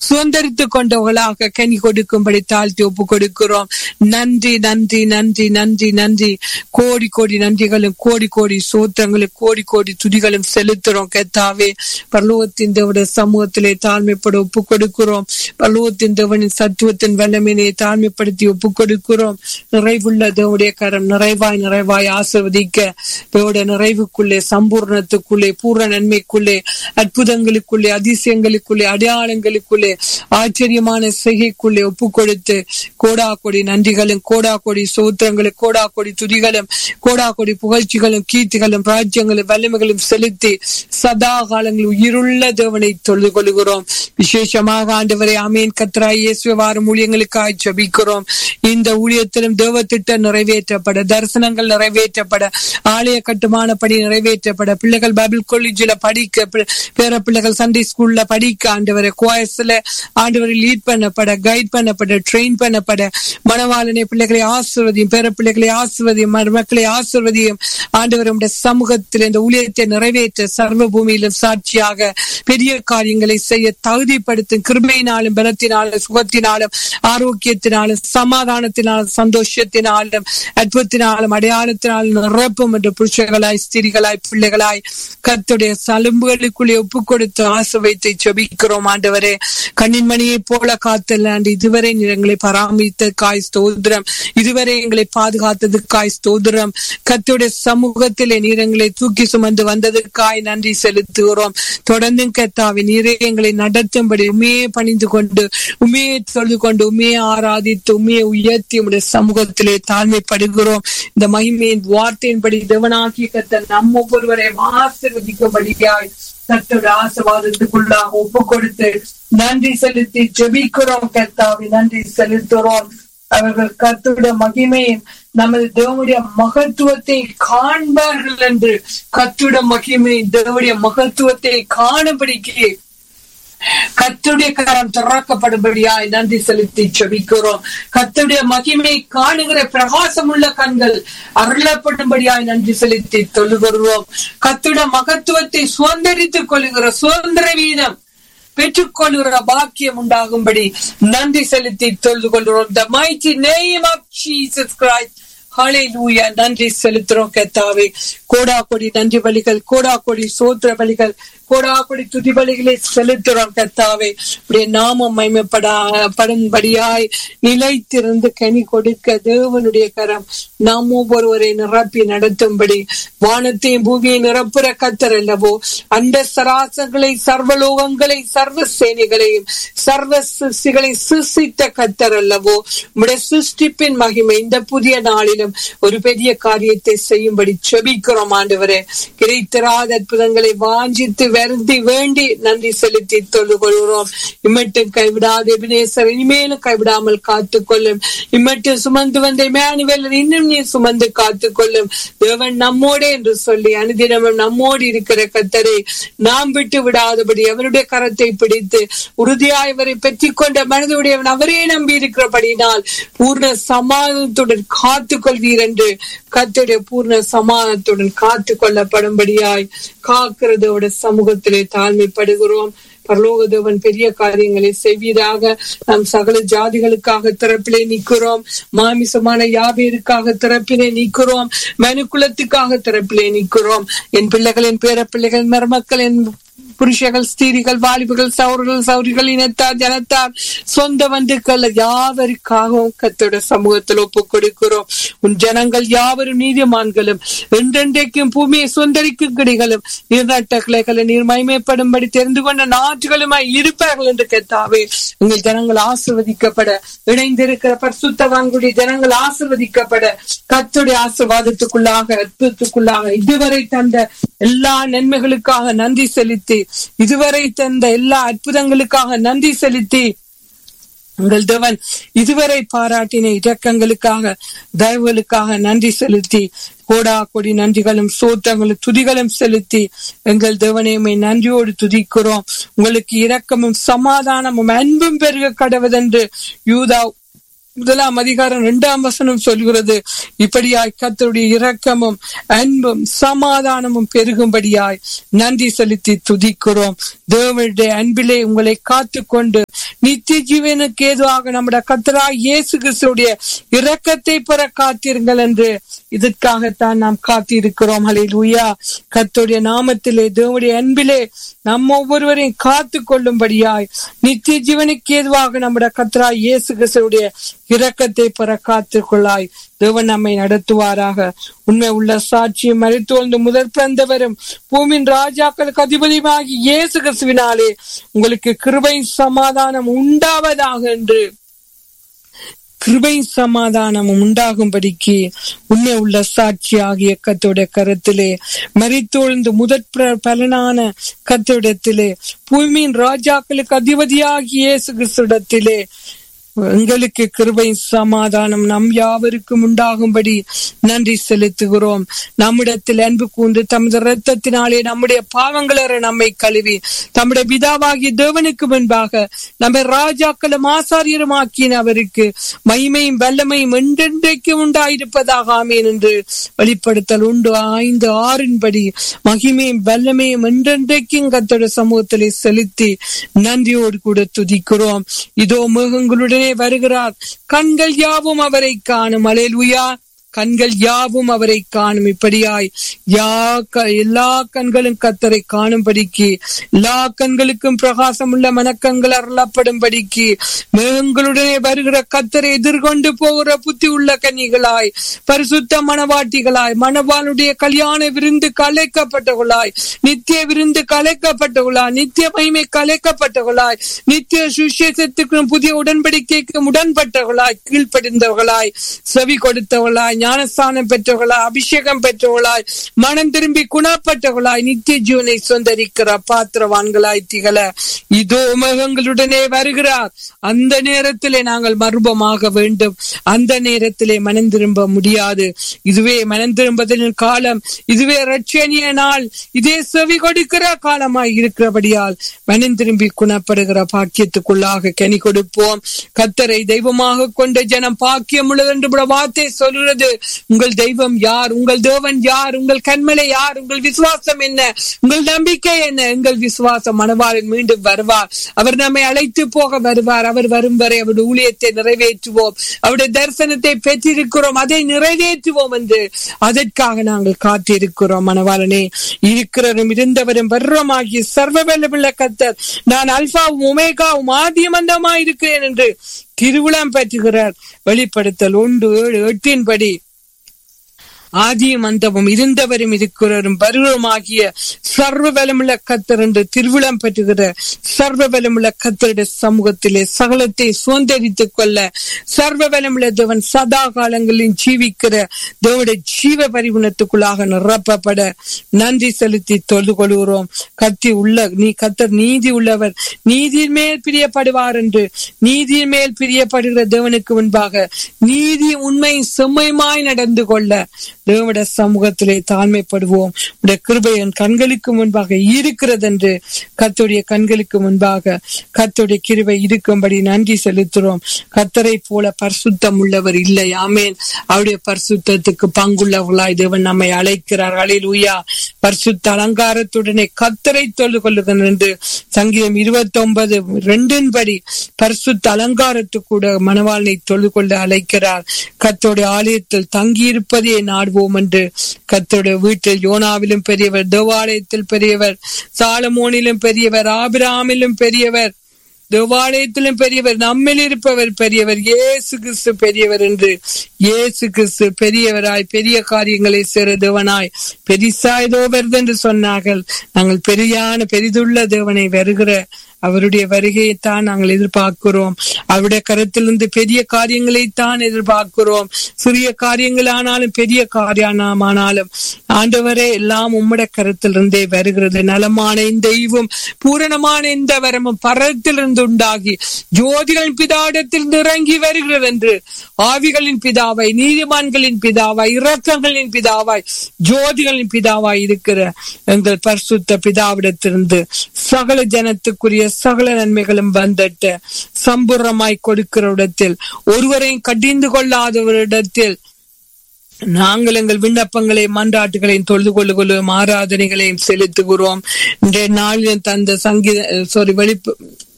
சுதந்திரித்துக் கொண்டவர்களாக கனி கொடுக்கும்படி தாழ்த்தி ஒப்பு கொடுக்கிறோம் நன்றி நன்றி நன்றி நன்றி நன்றி கோடி கோடி நன்றிகளும் கோடி கோடி சோத்திரங்களும் கோடி கோடி துதிகளும் செலுத்துறோம் கத்தாவே பரலோகத்தின் தேவட சமூகத்திலே தாழ்மைப்பட ஒப்பு கொடுக்கிறோம் பரலோகத்தின் தேவனின் சத்துவத்தின் வல்லமையினை தாழ்மைப்படுத்தி ஒப்பு கொடுக்கிறோம் நிறைவுள்ள தேவடைய கரம் நிறைவாய் நிறைவாய் ஆசிர்வதிக்க தேவட நிறைவுக்குள்ளே சம்பூர்ணத்துக்குள்ளே பூர்ண நன்மைக்குள்ளே அற்புதங்களுக்குள்ளே அதிசயங்களுக்குள்ளே அடையாளங்களுக்குள்ளே ஆச்சரியமான செய்கைக்குள்ளே ஒப்பு கொடுத்து கோடா கொடி நன்றிகளும் கோடா கொடி சோத்திரங்களும் கோடா கொடி துதிகளும் கோடா கொடி புகழ்ச்சிகளும் கீர்த்திகளும் ராஜ்யங்களும் வல்லமைகளும் செலுத்தி சதா காலங்களில் உயிருள்ள தேவனை தொழுது கொள்கிறோம் விசேஷமாக ஆண்டவரை அமீன் கத்ரா இயேசு வாரம் ஊழியங்களுக்காய் ஜபிக்கிறோம் இந்த ஊழியத்திலும் தேவ திட்டம் நிறைவேற்றப்பட தரிசனங்கள் நிறைவேற்றப்பட ஆலய கட்டுமான பணி நிறைவேற்றப்பட பிள்ளைகள் பைபிள் காலேஜில் படிக்க பேர பிள்ளைகள் சண்டே ஸ்கூல்ல படிக்க ஆண்டவரை கோயஸ்ல ஆண்டவரை லீட் பண்ணப்பட கைட் பண்ணப்பட ட்ரெயின் பண்ணப்பட மணவாளனை பிள்ளைகளை ஆசிர்வதியும் பேர பிள்ளைகளை ஆசிர்வதியும் மக்களை ஆசிர்வதியும் ஆண்டவர் நம்முடைய சமூகத்தில் இந்த ஊழியத்தை நிறைவேற்ற சர்வ பூமியிலும் சாட்சியாக பெரிய காரியங்களை செய்ய தகுதிப்படுத்தும் கிருமையினாலும் பலத்தினாலும் சுகத்தினாலும் ஆரோக்கியத்தினாலும் சமாதானத்தினாலும் சந்தோஷத்தினாலும் அற்புதத்தினாலும் அடையாளத்தினாலும் நிரப்பும் என்று புருஷர்களாய் ஸ்திரிகளாய் பிள்ளைகளாய் கத்துடைய சலும்புகளுக்குள்ளே ஒப்பு கொடுத்து ஆசை வைத்து ஜபிக்கிறோம் ஆண்டவரே கண்ணின் மணியை போல காத்தல்லாண்டு இதுவரை எங்களை பராமரித்த காய் ஸ்தோத்திரம் இதுவரை எங்களை பாதுகாத்தது காய் ஸ்தோத்திரம் கத்துடைய சமூகத்திலே நீர் எங்களை தூக்கி சுமந்து வந்ததற்காய் நன்றி செலுத்துகிறோம் தொடர்ந்து கத்தாவி நீரே எங்களை நடத்தும்படி உண்மையே பணிந்து கொண்டு உண்மையை தொழுது கொண்டு உண்மையை ஆராதித்து உண்மையை உயர்த்தி உடைய சமூகத்திலே தாழ்மைப்படுகிறோம் இந்த மகிமையின் வார்த்தையின்படி தேவனாகி கத்த நம்ம ஒவ்வொருவரை ஆசிர்வதிக்கும்படியாய் கத்தோட ஆசிர்வாதத்துக்குள்ளாக ஒப்பு கொடுத்து நன்றி செலுத்தி ஜெபிக்கிறோம் கர்த்தாவி நன்றி செலுத்துறோம் அவர்கள் கத்துடைய மகிமையும் நமது தேவனுடைய மகத்துவத்தை காண்பார்கள் என்று கத்துட மகிமை தேவனுடைய மகத்துவத்தை காணும்படிக்கு கத்துடைய கரம் திறக்கப்படும்படியாய் நன்றி செலுத்தி செபிக்கிறோம் கத்துடைய மகிமை காணுகிற பிரகாசம் உள்ள கண்கள் அருளப்படும்படியாய் நன்றி செலுத்தி தொழுகிறோம் கத்துட மகத்துவத்தை சுதந்திரித்துக் கொள்கிற சுதந்திர வீதம் பெற்றுக்கொள்கிற பாக்கியம் உண்டாகும்படி நன்றி செலுத்தி தொழுது கொள்கிறோம் the mighty name of Jesus Christ hallelujah நன்றி செலுத்துறோம் கத்தாவே கோடா கொடி நன்றி பலிகள் கோடா கொடி சோத்திர பலிகள் கோடா கொடி துதி பலிகளை செலுத்துறோம் கத்தாவே உடைய நாமம் மைமைப்படா படும்படியாய் நிலைத்திருந்து கனி கொடுக்க தேவனுடைய கரம் நாம் ஒவ்வொருவரை நிரப்பி நடத்தும்படி வானத்தையும் பூமியை நிரப்புற கத்தர் அல்லவோ அந்த சராசங்களை சர்வலோகங்களை சர்வ சேனைகளையும் சர்வ சிருஷ்டிகளை சிருஷ்டித்த கத்தர் அல்லவோ உடைய சிருஷ்டிப்பின் மகிமை இந்த புதிய நாளிலும் ஒரு பெரிய காரியத்தை செய்யும்படி செபிக்கிறோம் ஆண்டவரே கிடைத்திராத அற்புதங்களை வாஞ்சித்து வருந்தி வேண்டி நன்றி செலுத்தி தொழு கொள்கிறோம் இம்மட்டும் கைவிடாத எபினேசர் இனிமேலும் கைவிடாமல் காத்து கொள்ளும் இம்மட்டும் சுமந்து வந்த மேனுவேல் இன்னும் நீ சுமந்து காத்து கொள்ளும் தேவன் நம்மோடே என்று சொல்லி அனுதினமும் நம்மோடு இருக்கிற கத்தரை நாம் விட்டு விடாதபடி அவருடைய கரத்தை பிடித்து உறுதியாய் அவரை பெற்றி கொண்ட மனதுடையவன் அவரே நம்பி இருக்கிறபடினால் பூர்ண சமாதானத்துடன் காத்து கொள்வீர் என்று கத்துடைய பூர்ண சமாதானத்துடன் காத்து கொள்ளப்படும்படியாய் காக்கிறதோட சமூகத்திலே தாழ்மைப்படுகிறோம் பரலோகதேவன் பெரிய காரியங்களை செய்வீராக நாம் சகல ஜாதிகளுக்காக திறப்பிலே நிற்கிறோம் மாமிசமான யாபேருக்காக திறப்பிலே நிற்கிறோம் மனுக்குலத்துக்காக திறப்பிலே நிற்கிறோம் என் பிள்ளைகளின் பேர பிள்ளைகள் மருமக்கள் என் புருஷர்கள் ஸ்திரிகள் வாலிபர்கள் சௌர்கள் சௌரிகள் இனத்தார் ஜனத்தார் சொந்த பந்துக்கள் யாவருக்காகவும் கத்தோட சமூகத்தில் ஒப்பு கொடுக்கிறோம் உன் ஜனங்கள் யாவரும் நீதிமான்களும் என்றென்றைக்கும் பூமியை சுந்தரிக்கும் கிடிகளும் நீர்நட்ட கிளைகளை நீர் மயமைப்படும்படி தெரிந்து கொண்ட நாற்றுகளுமாய் இருப்பார்கள் என்று கேட்டாவே உங்கள் ஜனங்கள் ஆசிர்வதிக்கப்பட இணைந்திருக்கிற பரிசுத்தவான்களுடைய ஜனங்கள் ஆசிர்வதிக்கப்பட கத்துடைய ஆசிர்வாதத்துக்குள்ளாக அற்புதத்துக்குள்ளாக இதுவரை தந்த எல்லா நன்மைகளுக்காக நன்றி செலுத்தி இதுவரை தந்த எல்லா அற்புதங்களுக்காக நன்றி செலுத்தி உங்கள் தேவன் இதுவரை பாராட்டின இரக்கங்களுக்காக தயவுகளுக்காக நன்றி செலுத்தி கோடா கொடி நன்றிகளும் சோத்தங்களும் துதிகளும் செலுத்தி எங்கள் தேவனையுமை நன்றியோடு துதிக்கிறோம் உங்களுக்கு இரக்கமும் சமாதானமும் அன்பும் பெருக கடவுதென்று யூதா முதலாம் அதிகாரம் இரண்டாம் வசனம் சொல்கிறது இப்படியாய் கத்தருடைய இரக்கமும் அன்பும் சமாதானமும் பெருகும்படியாய் நன்றி செலுத்தி துதிக்கிறோம் தேவனுடைய அன்பிலே உங்களை காத்து கொண்டு நித்திய ஜீவனுக்கு ஏதுவாக நம்முடைய கத்தரா இயேசு கிறிஸ்துடைய இரக்கத்தை பெற காத்திருங்கள் என்று இதற்காகத்தான் நாம் காத்திருக்கிறோம் ஹalleluya கர்த்தருடைய நாமத்திலே தேவனுடைய அன்பிலே நம்ம ஒவ்வொருவரையும் காத்து கொள்ளும்படியாய் நித்திய ஜீவனுக்கு ஏதுவாக நம்முடைய கத்தரா இயேசு கிறிஸ்துடைய இரக்கத்தை பெற காத்துக்கொள்ளாய் தேவன் நம்மை நடத்துவாராக உண்மை உள்ள சாட்சியம் மறைத்தோழ்ந்து முதற் பிறந்தவரும் பூமியின் ராஜாக்களுக்கு அதிபதியுமாகி இயேசு கிறிஸ்துவினாலே உங்களுக்கு கிருபை சமாதானம் உண்டாவதாக என்று கிருபை சமாதானமும் உண்டாகும்படிக்கு உண்மை உள்ள சாட்சி ஆகிய கத்தோட கருத்திலே மறித்தோழ்ந்து முதற் பிர- பலனான கத்தோடத்திலே பூமியின் ராஜாக்களுக்கு அதிபதியாகிய இயேசு கிறிஸ்துடத்திலே எங்களுக்கு கிருபை சமாதானம் நம் யாவருக்கும் உண்டாகும்படி நன்றி செலுத்துகிறோம் நம்மிடத்தில் அன்பு கூர்ந்து தமது இரத்தத்தினாலே நம்முடைய பாவங்களற நம்மை கழுவி தம்முடைய பிதாவாகிய தேவனுக்கு முன்பாக நம்மை ராஜாக்களும் ஆசாரியரும் ஆக்கின அவருக்கு மகிமையும் வல்லமையும் என்றென்றைக்கு உண்டாயிருப்பதாக ஆமேன் என்று வெளிப்படுத்தல் உண்டு ஐந்து ஆறின்படி மகிமையும் வல்லமையும் என்றென்றைக்கும் கத்தோட சமூகத்திலே செலுத்தி நன்றியோடு கூட துதிக்கிறோம் இதோ மேகங்களுடனே வருகிறார் கண்கள் யாவும் அவரை காணும் அலேலுயா கண்கள் யாவும் அவரை காணும் இப்படியாய் யா க- எல்லா கண்களும் கத்தரை காணும்படிக்கு எல்லா கண்களுக்கும் பிரகாசம் உள்ள மனக்கங்கள் அருளப்படும்படிக்கு மேகங்களுடனே வருகிற கத்தரை எதிர்கொண்டு போகிற புத்தி உள்ள கன்னிகளாய் பரிசுத்த மணவாட்டிகளாய் மணவாளுடைய கல்யாண விருந்து கலைக்கப்பட்டவர்களாய் நித்திய விருந்து கலைக்கப்பட்டவர்களாய் நித்திய மகிமை கலைக்கப்பட்டவர்களாய் நித்திய சுசேஷத்துக்கும் புதிய உடன்படிக்கைக்கும் உடன்பட்டவர்களாய் கீழ்ப்படிந்தவர்களாய் செவி கொடுத்தவர்களாய் ஞானஸ்தானம் பெற்றவர்களாய் அபிஷேகம் பெற்றவர்களாய் மனம் திரும்பி குணப்பட்டவர்களாய் நித்திய ஜீவனை சொந்தரிக்கிற பாத்திரவான்களாய் திகழ இதோ உமகங்களுடனே வருகிறார் அந்த நேரத்திலே நாங்கள் மர்மமாக வேண்டும் அந்த நேரத்திலே மனம் திரும்ப முடியாது இதுவே மனம் திரும்புதலின் காலம் இதுவே ரட்சணிய நாள் இதே செவி கொடுக்கிற காலமாய் இருக்கிறபடியால் மனம் திரும்பி குணப்படுகிற பாக்கியத்துக்குள்ளாக கனி கொடுப்போம் கத்தரை தெய்வமாக கொண்ட ஜனம் பாக்கியம் உள்ளது என்று கூட வார்த்தை சொல்கிறது உங்கள் தெய்வம் யார் உங்கள் தேவன் யார் உங்கள் கண்மலை யார் உங்கள் விசுவாசம் என்ன உங்கள் நம்பிக்கை என்ன எங்கள் விசுவாசம் மனவாளன் மீண்டும் வருவார் அவர் நம்மை அழைத்து போக வருவார் அவர் வரும் வரை அவருடைய ஊழியத்தை நிறைவேற்றுவோம் அவருடைய தரிசனத்தை பெற்றிருக்கிறோம் அதை நிறைவேற்றுவோம் என்று அதற்காக நாங்கள் காத்திருக்கிறோம் மனவாளனே இருக்கிறவரும் இருந்தவரும் வர்றமாகிய சர்வ வல்லமுள்ள கத்தர் நான் அல்பாவும் உமேகாவும் ஆதியமந்தமாய் இருக்கிறேன் என்று திருவிழம் பெற்றுகிறார் வெளிப்படுத்தல் ஒன்று ஏழு எட்டின்படி ஆதியும் அந்தமும் இருந்தவரும் இருக்கிறவரும் வருவருமாகிய சர்வ பலமுள்ள கத்தர் என்று திருவிழம் பெற்றுகிற சர்வ பலமுள்ள கத்தருடைய சமூகத்திலே சகலத்தை சுதந்திரித்துக் கொள்ள சர்வ பலமுள்ள தேவன் சதா காலங்களில் ஜீவிக்கிற தேவனுடைய ஜீவ பரிகுணத்துக்குள்ளாக நிரப்பப்பட நன்றி செலுத்தி தொழுது கொள்கிறோம் கத்தி உள்ள நீ கத்தர் நீதி உள்ளவர் நீதியின் மேல் பிரியப்படுவார் என்று நீதியின் மேல் பிரியப்படுகிற தேவனுக்கு முன்பாக நீதி உண்மை செம்மையுமாய் நடந்து கொள்ள தேவட சமூகத்திலே தாழ்மைப்படுவோம் உடைய கிருபை என் கண்களுக்கு முன்பாக இருக்கிறது என்று கத்துடைய கண்களுக்கு முன்பாக கத்துடைய கிருபை இருக்கும்படி நன்றி செலுத்துறோம் கத்தரை போல பரிசுத்தம் உள்ளவர் இல்லை ஆமேன் அவருடைய பரிசுத்தத்துக்கு பங்குள்ளவர்களாய் தேவன் நம்மை அழைக்கிறார் அழில் உயா பரிசுத்த அலங்காரத்துடனே கத்தரை தொழுது கொள்ளுகிறேன் என்று சங்கீதம் இருபத்தி ஒன்பது ரெண்டின் படி பரிசுத்த அலங்காரத்துக்கூட மணவாளனை தொழுது கொள்ள அழைக்கிறார் கத்தோடைய ஆலயத்தில் தங்கியிருப்பதே நாடுவோம் என்று கத்தோடைய வீட்டில் யோனாவிலும் பெரியவர் தேவாலயத்தில் பெரியவர் சாலமோனிலும் பெரியவர் ஆபிராமிலும் பெரியவர் தேவாலயத்திலும் பெரியவர் நம்மில் இருப்பவர் பெரியவர் இயேசு கிறிஸ்து பெரியவர் என்று இயேசு கிறிஸ்து பெரியவராய் பெரிய காரியங்களை செய்ற தேவனாய் பெரிசாய் வருது என்று சொன்னார்கள் நாங்கள் பெரியான பெரிதுள்ள தேவனை வருகிற அவருடைய வருகையைத்தான் நாங்கள் எதிர்பார்க்கிறோம் அவருடைய கருத்திலிருந்து பெரிய காரியங்களைத்தான் எதிர்பார்க்கிறோம் சிறிய காரியங்கள் ஆனாலும் பெரிய காரியமானாலும் ஆண்டவரே எல்லாம் உம்முடைய கருத்திலிருந்தே வருகிறது நலமான இந்த ஈவும் பூரணமான இந்த வரமும் பரத்திலிருந்து உண்டாகி ஜோதிகளின் பிதாடத்திலிருந்து இறங்கி வருகிறது என்று ஆவிகளின் பிதாவாய் நீதிமான்களின் பிதாவாய் இரக்கங்களின் பிதாவாய் ஜோதிகளின் பிதாவாய் இருக்கிற எங்கள் பரிசுத்த பிதாவிடத்திலிருந்து சகல ஜனத்துக்குரிய கர்த்தருடைய சகல நன்மைகளும் வந்தட்ட சம்பூர்ணமாய் கொடுக்கிற இடத்தில் ஒருவரையும் கடிந்து கொள்ளாதவரிடத்தில் நாங்கள் எங்கள் விண்ணப்பங்களை மன்றாட்டுகளையும் தொழுது கொள்ளுகொள்ளும் ஆராதனைகளையும் செலுத்துகிறோம் இன்றைய நாளில் தந்த சங்கீத சாரி வெளிப்பு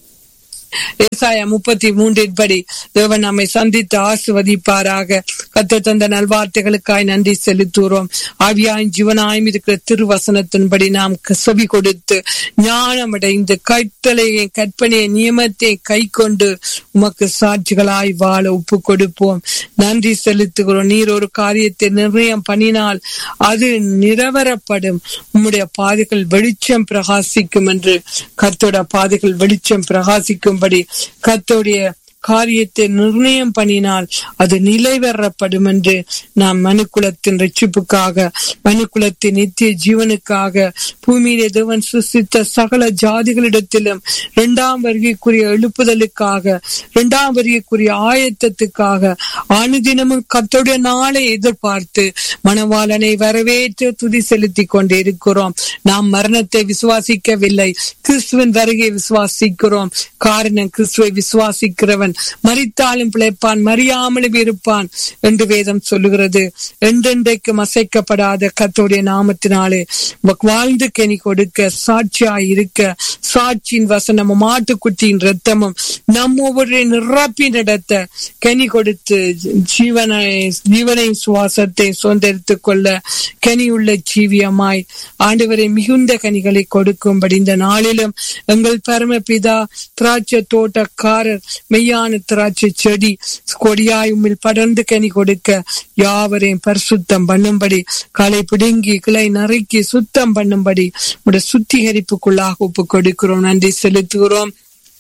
ஏசாயா முப்பத்தி மூன்றின் படி தேவன் நம்மை சந்தித்து ஆசிர்வதிப்பாராக கத்த தந்த நல்வார்த்தைகளுக்காய் நன்றி செலுத்துகிறோம் ஆவியாயும் ஜீவனாயும் இருக்கிற திருவசனத்தின்படி நாம் செவி கொடுத்து ஞானம் அடைந்து கட்டளையை கற்பனையை நியமத்தை கை கொண்டு உமக்கு சாட்சிகளாய் வாழ ஒப்பு கொடுப்போம் நன்றி செலுத்துகிறோம் நீர் ஒரு காரியத்தை நிர்ணயம் பண்ணினால் அது நிரவரப்படும் உம்முடைய பாதைகள் வெளிச்சம் பிரகாசிக்கும் என்று கத்தோட பாதைகள் வெளிச்சம் பிரகாசிக்கும்படி கத்தோடைய காரியத்தை நிர்ணயம் பண்ணினால் அது நிலைவரப்படும் என்று நாம் மனுக்குலத்தின் ரட்சிப்புக்காக மனுக்குலத்தின் நித்திய ஜீவனுக்காக பூமியிலே தேவன் சிருஷ்டித்த சகல ஜாதிகளிடத்திலும் இரண்டாம் வருகைக்குரிய எழுப்புதலுக்காக இரண்டாம் வருகைக்குரிய ஆயத்தத்துக்காக அனுதினமும் கத்தோடைய நாளை எதிர்பார்த்து மணவாளனை வரவேற்று துதி செலுத்தி கொண்டு இருக்கிறோம் நாம் மரணத்தை விசுவாசிக்கவில்லை கிறிஸ்துவின் வருகை விசுவாசிக்கிறோம் காரணம் கிறிஸ்துவை விசுவாசிக்கிறவன் மறித்தாலும் பிழைப்பான் மறியாமலும் இருப்பான் என்று வேதம் சொல்லுகிறது என்றென்றைக்கும் அசைக்கப்படாத கத்தோடைய நாமத்தினாலே வாழ்ந்து கனி கொடுக்க சாட்சியாய் இருக்க சாட்சியின் வசனமும் மாட்டுக்குட்டியின் ரத்தமும் நம் ஒவ்வொரு நிரப்பி நடத்த கனி கொடுத்து ஜீவனை ஜீவனை சுவாசத்தை சுதந்திரித்துக் கொள்ள கனி உள்ள ஜீவியமாய் ஆண்டவரை மிகுந்த கனிகளை கொடுக்கும்படி இந்த நாளிலும் எங்கள் பரமபிதா திராட்சை தோட்டக்காரர் மெய்யான திராட்சை செடி கொடியாய் உம்மில் படர்ந்து கனி கொடுக்க யாவரையும் பரிசுத்தம் பண்ணும்படி களை பிடுங்கி கிளை நறுக்கி சுத்தம் பண்ணும்படி உடைய சுத்திகரிப்புக்குள்ளாக ஒப்பு கொடுக்கிறோம் நன்றி செலுத்துகிறோம்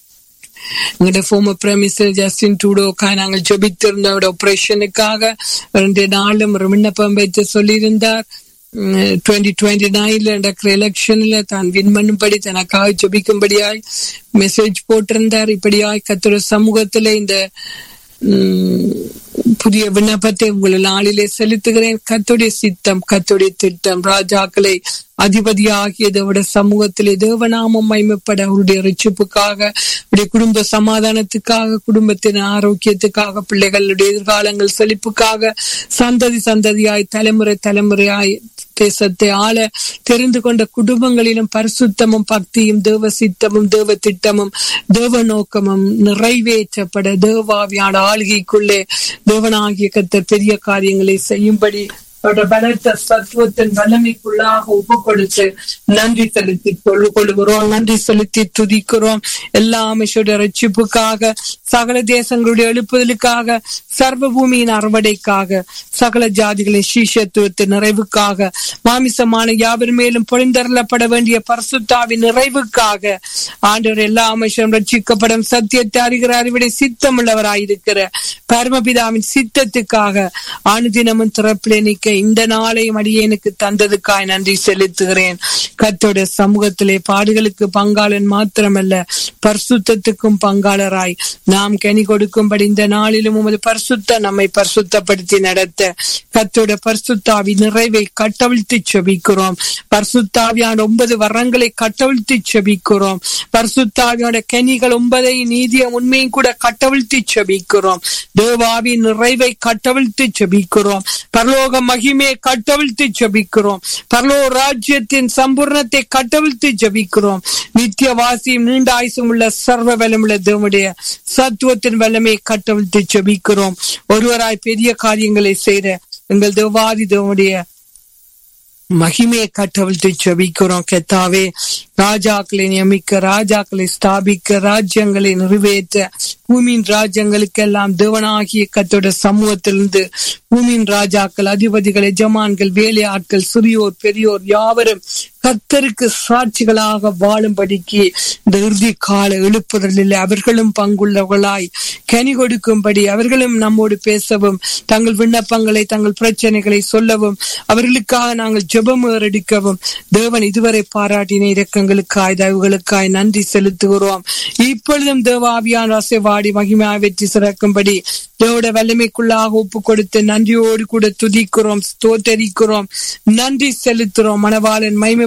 எங்களுடைய ஃபோமர் பிரமிசர் ஜஸ்டின் டூடோக்கா நாங்கள் ஜெபித்திருந்த ஆபரேஷனுக்காக ரெண்டு நாளும் ஒரு விண்ணப்பம் வைத்து சொல்லியிருந்தார் டுவெண்ட்டி டுவெண்ட்டி நைன்ல நடக்கிற எலெக்ஷன்ல தான் வின் பண்ணும்படி தனக்காக ஜபிக்கும்படியாய் மெசேஜ் போட்டிருந்தார் இப்படியாய் கத்துற சமூகத்துல இந்த புதிய விண்ணப்பத்தை உங்கள் நாளிலே செலுத்துகிறேன் கத்துடைய சித்தம் கத்துடைய திட்டம் ராஜாக்களை அதிபதியாகியதை விட சமூகத்திலே தேவநாமம் மைமைப்பட அவருடைய ரிச்சிப்புக்காக அவருடைய குடும்ப சமாதானத்துக்காக குடும்பத்தின் ஆரோக்கியத்துக்காக பிள்ளைகளுடைய எதிர்காலங்கள் செழிப்புக்காக சந்ததி சந்ததியாய் தலைமுறை தலைமுறையாய் தேசத்தை ஆள தெரிந்து கொண்ட குடும்பங்களிலும் பரிசுத்தமும் பக்தியும் தேவ சித்தமும் தேவ திட்டமும் தேவ நோக்கமும் நிறைவேற்றப்பட தேவாவியான ஆளுகைக்குள்ளே தேவனாகிய கத்தர் பெரிய காரியங்களை செய்யும்படி பலத்த சத்துவத்தின் வல்லமைக்குள்ளாக ஒப்பு கொடுத்து நன்றி செலுத்தி கொள்ளுகிறோம் நன்றி செலுத்தி துதிக்கிறோம் எல்லா அமைச்சருடைய ரட்சிப்புக்காக சகல தேசங்களுடைய எழுப்புதலுக்காக சர்வ பூமியின் அறுவடைக்காக சகல ஜாதிகளின் சீஷத்துவத்தின் நிறைவுக்காக மாமிசமான யாவர் மேலும் பொழிந்தரப்பட வேண்டிய பரிசுத்தாவின் நிறைவுக்காக ஆண்டவர் எல்லா அமைச்சரும் ரட்சிக்கப்படும் சத்தியத்தை அறிகிற அறிவுடைய சித்தமுள்ளவராயிருக்கிற பரமபிதாவின் சித்தத்துக்காக அனுதினமும் திறப்பிலே நிற்க இந்த நாளையும் அடியேனுக்கு தந்ததுக்காய் நன்றி செலுத்துகிறேன் கத்தோட சமூகத்திலே பாடுகளுக்கு பங்காளன் மாத்திரமல்ல பரிசுத்தத்துக்கும் பங்காளராய் நாம் கனி கொடுக்கும்படி இந்த நாளிலும் உமது பரிசுத்த நம்மை பரிசுத்தப்படுத்தி நடத்த கத்தோட பரிசுத்தாவி நிறைவை கட்டவிழ்த்து செபிக்கிறோம் பரிசுத்தாவியான ஒன்பது வரங்களை கட்டவிழ்த்து செபிக்கிறோம் பரிசுத்தாவியோட கனிகள் ஒன்பதை நீதிய உண்மையும் கூட கட்டவிழ்த்து செபிக்கிறோம் தேவாவி நிறைவை கட்டவிழ்த்து செபிக்கிறோம் பரலோக மகிமையை கட்டவிழ்த்து ஜபிக்கிறோம் பரலோ ராஜ்யத்தின் சம்பூர்ணத்தை கட்டவிழ்த்து ஜபிக்கிறோம் நித்திய வாசியும் நீண்ட ஆயுசும் உள்ள சர்வ வளமுள்ள தேவனுடைய சத்துவத்தின் வல்லமையை கட்டவிழ்த்து ஜபிக்கிறோம் ஒருவராய் பெரிய காரியங்களை செய்த எங்கள் தேவாதி தேவனுடைய மகிமையை கட்டவிழ்த்து ஜபிக்கிறோம் கெத்தாவே ராஜாக்களை நியமிக்க ராஜாக்களை ஸ்தாபிக்க ராஜ்யங்களை நிறைவேற்ற பூமியின் ராஜ்யங்களுக்கெல்லாம் தேவனாகிய கத்தோட சமூகத்திலிருந்து பூமியின் ராஜாக்கள் அதிபதிகள் எஜமான்கள் வேலையாட்கள் சிறியோர் பெரியோர் யாவரும் கத்தருக்கு சாட்சிகளாக வாழும்படிக்கு இந்த இறுதி கால எழுப்புதலில் அவர்களும் பங்குள்ளவர்களாய் கனி கொடுக்கும்படி அவர்களும் நம்மோடு பேசவும் தங்கள் விண்ணப்பங்களை தங்கள் பிரச்சனைகளை சொல்லவும் அவர்களுக்காக நாங்கள் ஜெபம் ஏறடிக்கவும் தேவன் இதுவரை பாராட்டின இரக்கங்களுக்காய் தயவுகளுக்காய் நன்றி செலுத்துகிறோம் இப்பொழுதும் தேவாவியான வாடி மகிமையாய் வெற்றி சிறக்கும்படி தேவோட வல்லமைக்குள்ளாக ஒப்பு கொடுத்து நன்றியோடு கூட துதிக்கிறோம் ஸ்தோத்தரிக்கிறோம் நன்றி செலுத்துறோம் மனவாளன் மகிமை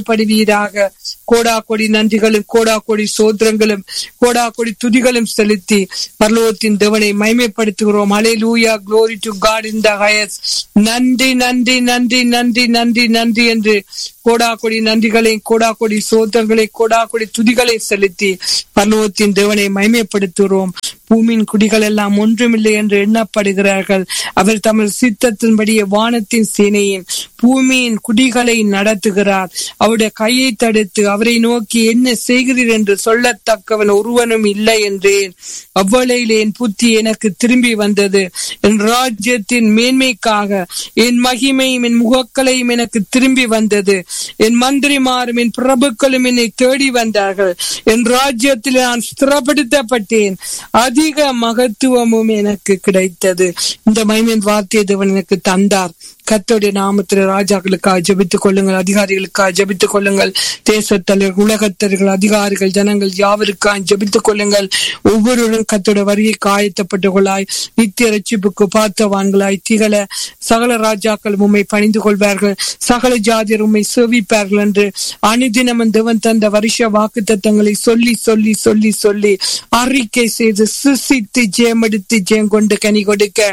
மகிமைப்படுவீராக கோடா கொடி நன்றிகளும் கோடா கொடி சோத்திரங்களும் கோடா கொடி துதிகளும் செலுத்தி பரலோகத்தின் தேவனை மகிமைப்படுத்துகிறோம் hallelujah glory to God in the highest நன்றி நன்றி நன்றி நன்றி நன்றி நன்றி என்று கோடா கொடி நன்றிகளை கோடா கொடி சோத்திரங்களை கோடா கொடி துதிகளை செலுத்தி பரலோகத்தின் தேவனை மகிமைப்படுத்துகிறோம் பூமியின் குடிகள் எல்லாம் ஒன்றுமில்லை என்று எண்ணப்படுகிறார்கள் அவர் தமது சித்தத்தின்படியே வானத்தின் சேனையின் பூமியின் குடிகளை நடத்துகிறார் அவருடைய கையை தடுத்து அவரை நோக்கி என்ன செய்கிறீர் என்று சொல்லத்தக்கவன் ஒருவனும் இல்லை என்றேன் அவ்வளையில் என் புத்தி எனக்கு திரும்பி வந்தது என் ராஜ்யத்தின் மேன்மைக்காக என் மகிமையும் என் முகக்களையும் எனக்கு திரும்பி வந்தது என் மந்திரிமாரும் என் பிரபுக்களும் என்னை தேடி வந்தார்கள் என் ராஜ்யத்தில் நான் ஸ்திரப்படுத்தப்பட்டேன் அதிக மகத்துவமும் எனக்கு கிடைத்தது இந்த மகிமையின் வார்த்தையை தேவன் எனக்கு தந்தார் கத்தோடைய நாமத்தில் ராஜாக்களுக்காக ஜெபித்துக் கொள்ளுங்கள் அதிகாரிகளுக்காக ஜெபித்துக் கொள்ளுங்கள் தேசத்தலைவர் உலகத்தர்கள் அதிகாரிகள் ஜனங்கள் யாவருக்காக ஜெபித்துக் கொள்ளுங்கள் ஒவ்வொருவரும் கத்தோட வரியை காயத்தப்பட்டவர்களாய் நித்திய ரட்சிப்புக்கு பார்த்தவான்களாய் திகழ சகல ராஜாக்கள் உண்மை பணிந்து கொள்வார்கள் சகல ஜாதியர் உண்மை சேவிப்பார்கள் என்று அனுதினம் தேவன் தந்த வருஷ வாக்கு தத்தங்களை சொல்லி சொல்லி சொல்லி சொல்லி அறிக்கை செய்து சுசித்து ஜெயமெடுத்து ஜெயம் கொண்டு கனி கொடுக்க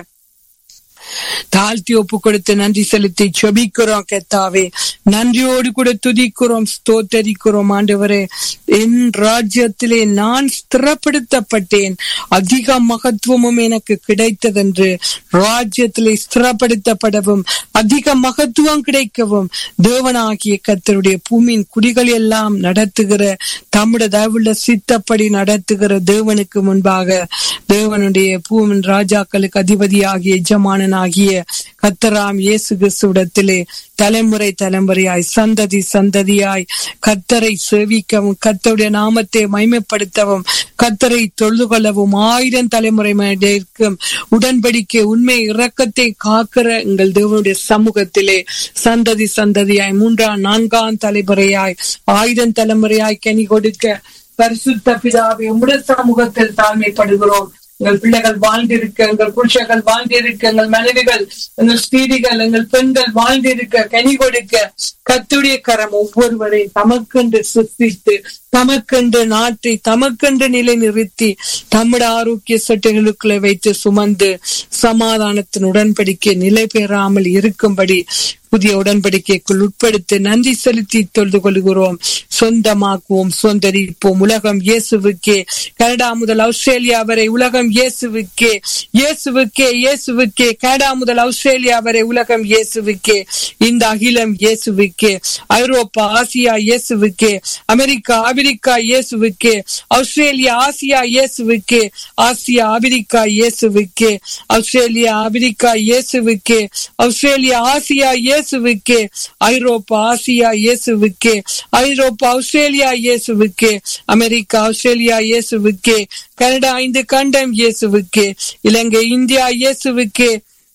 தாழ்த்தி ஒப்பு கொடுத்து நன்றி செலுத்தி செபிக்கிறோம் கெத்தாவே நன்றியோடு கூட துதிக்கிறோம் ஸ்தோத்தரிக்கிறோம் ஆண்டவரே என் ராஜ்யத்திலே நான் ஸ்திரப்படுத்தப்பட்டேன் அதிக மகத்துவமும் எனக்கு கிடைத்ததென்று ராஜ்யத்திலே ஸ்திரப்படுத்தப்படவும் அதிக மகத்துவம் கிடைக்கவும் தேவனாகிய கத்தருடைய பூமியின் குடிகள் எல்லாம் நடத்துகிற தம்முடைய தயவுள்ள சித்தப்படி நடத்துகிற தேவனுக்கு முன்பாக தேவனுடைய பூமியின் ராஜாக்களுக்கு அதிபதியாகிய எஜமானன் ஆகிய கத்தராம் இயேசு கிறிஸ்துவிடத்திலே தலைமுறை தலைமுறையாய் சந்ததி சந்ததியாய் கத்தரை சேவிக்கவும் கத்தருடைய நாமத்தை மைமைப்படுத்தவும் கத்தரை தொழுது கொள்ளவும் ஆயிரம் தலைமுறை இருக்கும் உடன்படிக்கை உண்மை இரக்கத்தை காக்கிற எங்கள் தேவனுடைய சமூகத்திலே சந்ததி சந்ததியாய் மூன்றாம் நான்காம் தலைமுறையாய் ஆயிரம் தலைமுறையாய் கனி கொடுக்க பரிசுத்த பிதாவை உம்முடைய சமூகத்தில் தாழ்மைப்படுகிறோம் எங்கள் பிள்ளைகள் வாழ்ந்திருக்க எங்கள் புருஷர்கள் வாழ்ந்திருக்க எங்கள் மனைவிகள் எங்கள் ஸ்திரீகள் எங்கள் பெண்கள் வாழ்ந்திருக்க கனி கொடுக்க கத்துடைய கரம் ஒவ்வொருவரை தமக்கென்று சிருஷ்டித்து தமக்கென்று நாட்டை தமக்கென்று நிலை நிறுத்தி தம்முடைய ஆரோக்கிய சட்டைகளுக்குள்ள வைத்து சுமந்து சமாதானத்தின் உடன்படிக்கை நிலை பெறாமல் இருக்கும்படி புதிய உடன்படிக்கைக்குள் உட்படுத்தி நன்றி செலுத்தி தொழுது கொள்கிறோம் சொந்தமாக்குவோம் சொந்தரிப்போம் உலகம் இயேசுவுக்கே கனடா முதல் ஆஸ்திரேலியா வரை உலகம் இயேசுவுக்கே இயேசுவுக்கே இயேசுவுக்கே கனடா முதல் ஆஸ்திரேலியா வரை உலகம் இயேசுவுக்கே இந்த அகிலம் இயேசுவுக்கே ஐரோப்பா ஆசியா இயேசுவுக்கே அமெரிக்கா ஆபிரிக்கா இயேசுவுக்கே ஆஸ்திரேலியா ஆசியா இயேசுவுக்கே ஆசியா ஆபிரிக்கா இயேசுவுக்கே ஆஸ்திரேலியா ஆபிரிக்கா இயேசுவுக்கே ஆஸ்திரேலியா ஆசியா இயேசுவுக்கே ஐரோப்பா ஆசியா இயேசுவுக்கே ஐரோப்பா ஆஸ்திரேலியா இயேசுவுக்கே அமெரிக்கா ஆஸ்திரேலியா இயேசுவுக்கே கனடா ஐந்து கண்டம் இயேசுவுக்கே இலங்கை இந்தியா இயேசுவுக்கே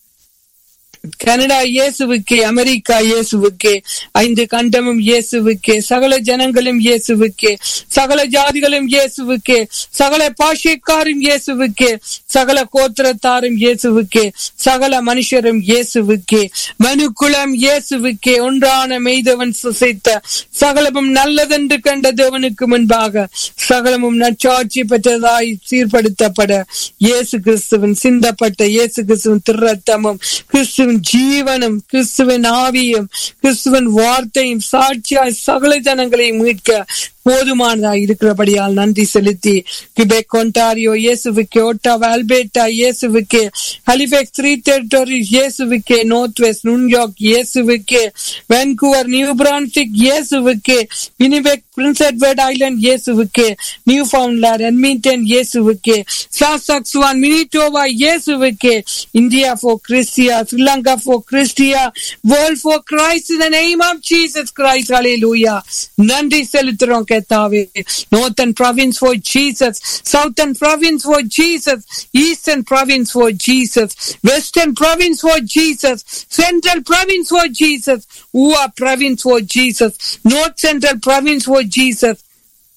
கனடா இயேசுவுக்கே அமெரிக்கா இயேசுவுக்கே ஐந்து கண்டமும் இயேசுவுக்கே சகல ஜனங்களும் இயேசுவுக்கே சகல ஜாதிகளும் இயேசுவுக்கே சகல பாஷைக்காரும் இயேசுவுக்கே சகல கோத்திரத்தாரும் இயேசுவுக்கே சகல மனுஷரும் இயேசுவுக்கே மனுக்குலம் இயேசுவுக்கே ஒன்றான மெய்தவன் சுசைத்த சகலமும் நல்லதென்று கண்ட தேவனுக்கு முன்பாக சகலமும் நச்சாட்சி பெற்றதாய் சீர்படுத்தப்பட இயேசு கிறிஸ்துவின் சிந்தப்பட்ட இயேசு கிறிஸ்துவின் திருரத்தமும் கிறிஸ்துவின் ஜீவனும் கிறிஸ்துவின் ஆவியும் கிறிஸ்துவின் வார்த்தையும் சாட்சியாய் சகல ஜனங்களையும் மீட்க போதுமானதா இருக்கிறபடியால் நன்றி செலுத்தி கிபெக் ஒன்டாரியோ இயேசுவுக்கே ஒட்டாவா அல்பேட்டா இயேசுவுக்கே ஹலிபெக்ஸ் த்ரீ டெரிட்டரி இயேசுவுக்கே நார்த் வெஸ்ட் நியூயார்க் இயேசுவுக்கே வென்கூவர் நியூ பிரான்சிக் இயேசுவுக்கே வினிபெக் பிரின்ஸ் எட்வர்ட் ஐலாண்ட் இயேசுவுக்கே நியூ ஃபவுண்ட்லேண்ட் எட்மிண்டன் இயேசுவுக்கே சாசக்ஸ்வான் மினிட்டோவா இயேசுவுக்கே India for Christia, Sri Lanka for Christia, world for Christ in the name of Jesus Christ. Hallelujah. நன்றி செலுத்துறோம் கேத்தாவே Northern province for Jesus, Southern province for Jesus, Eastern province for Jesus, Western province for Jesus, Central province for Jesus, Ua province for Jesus, North Central province for Jesus.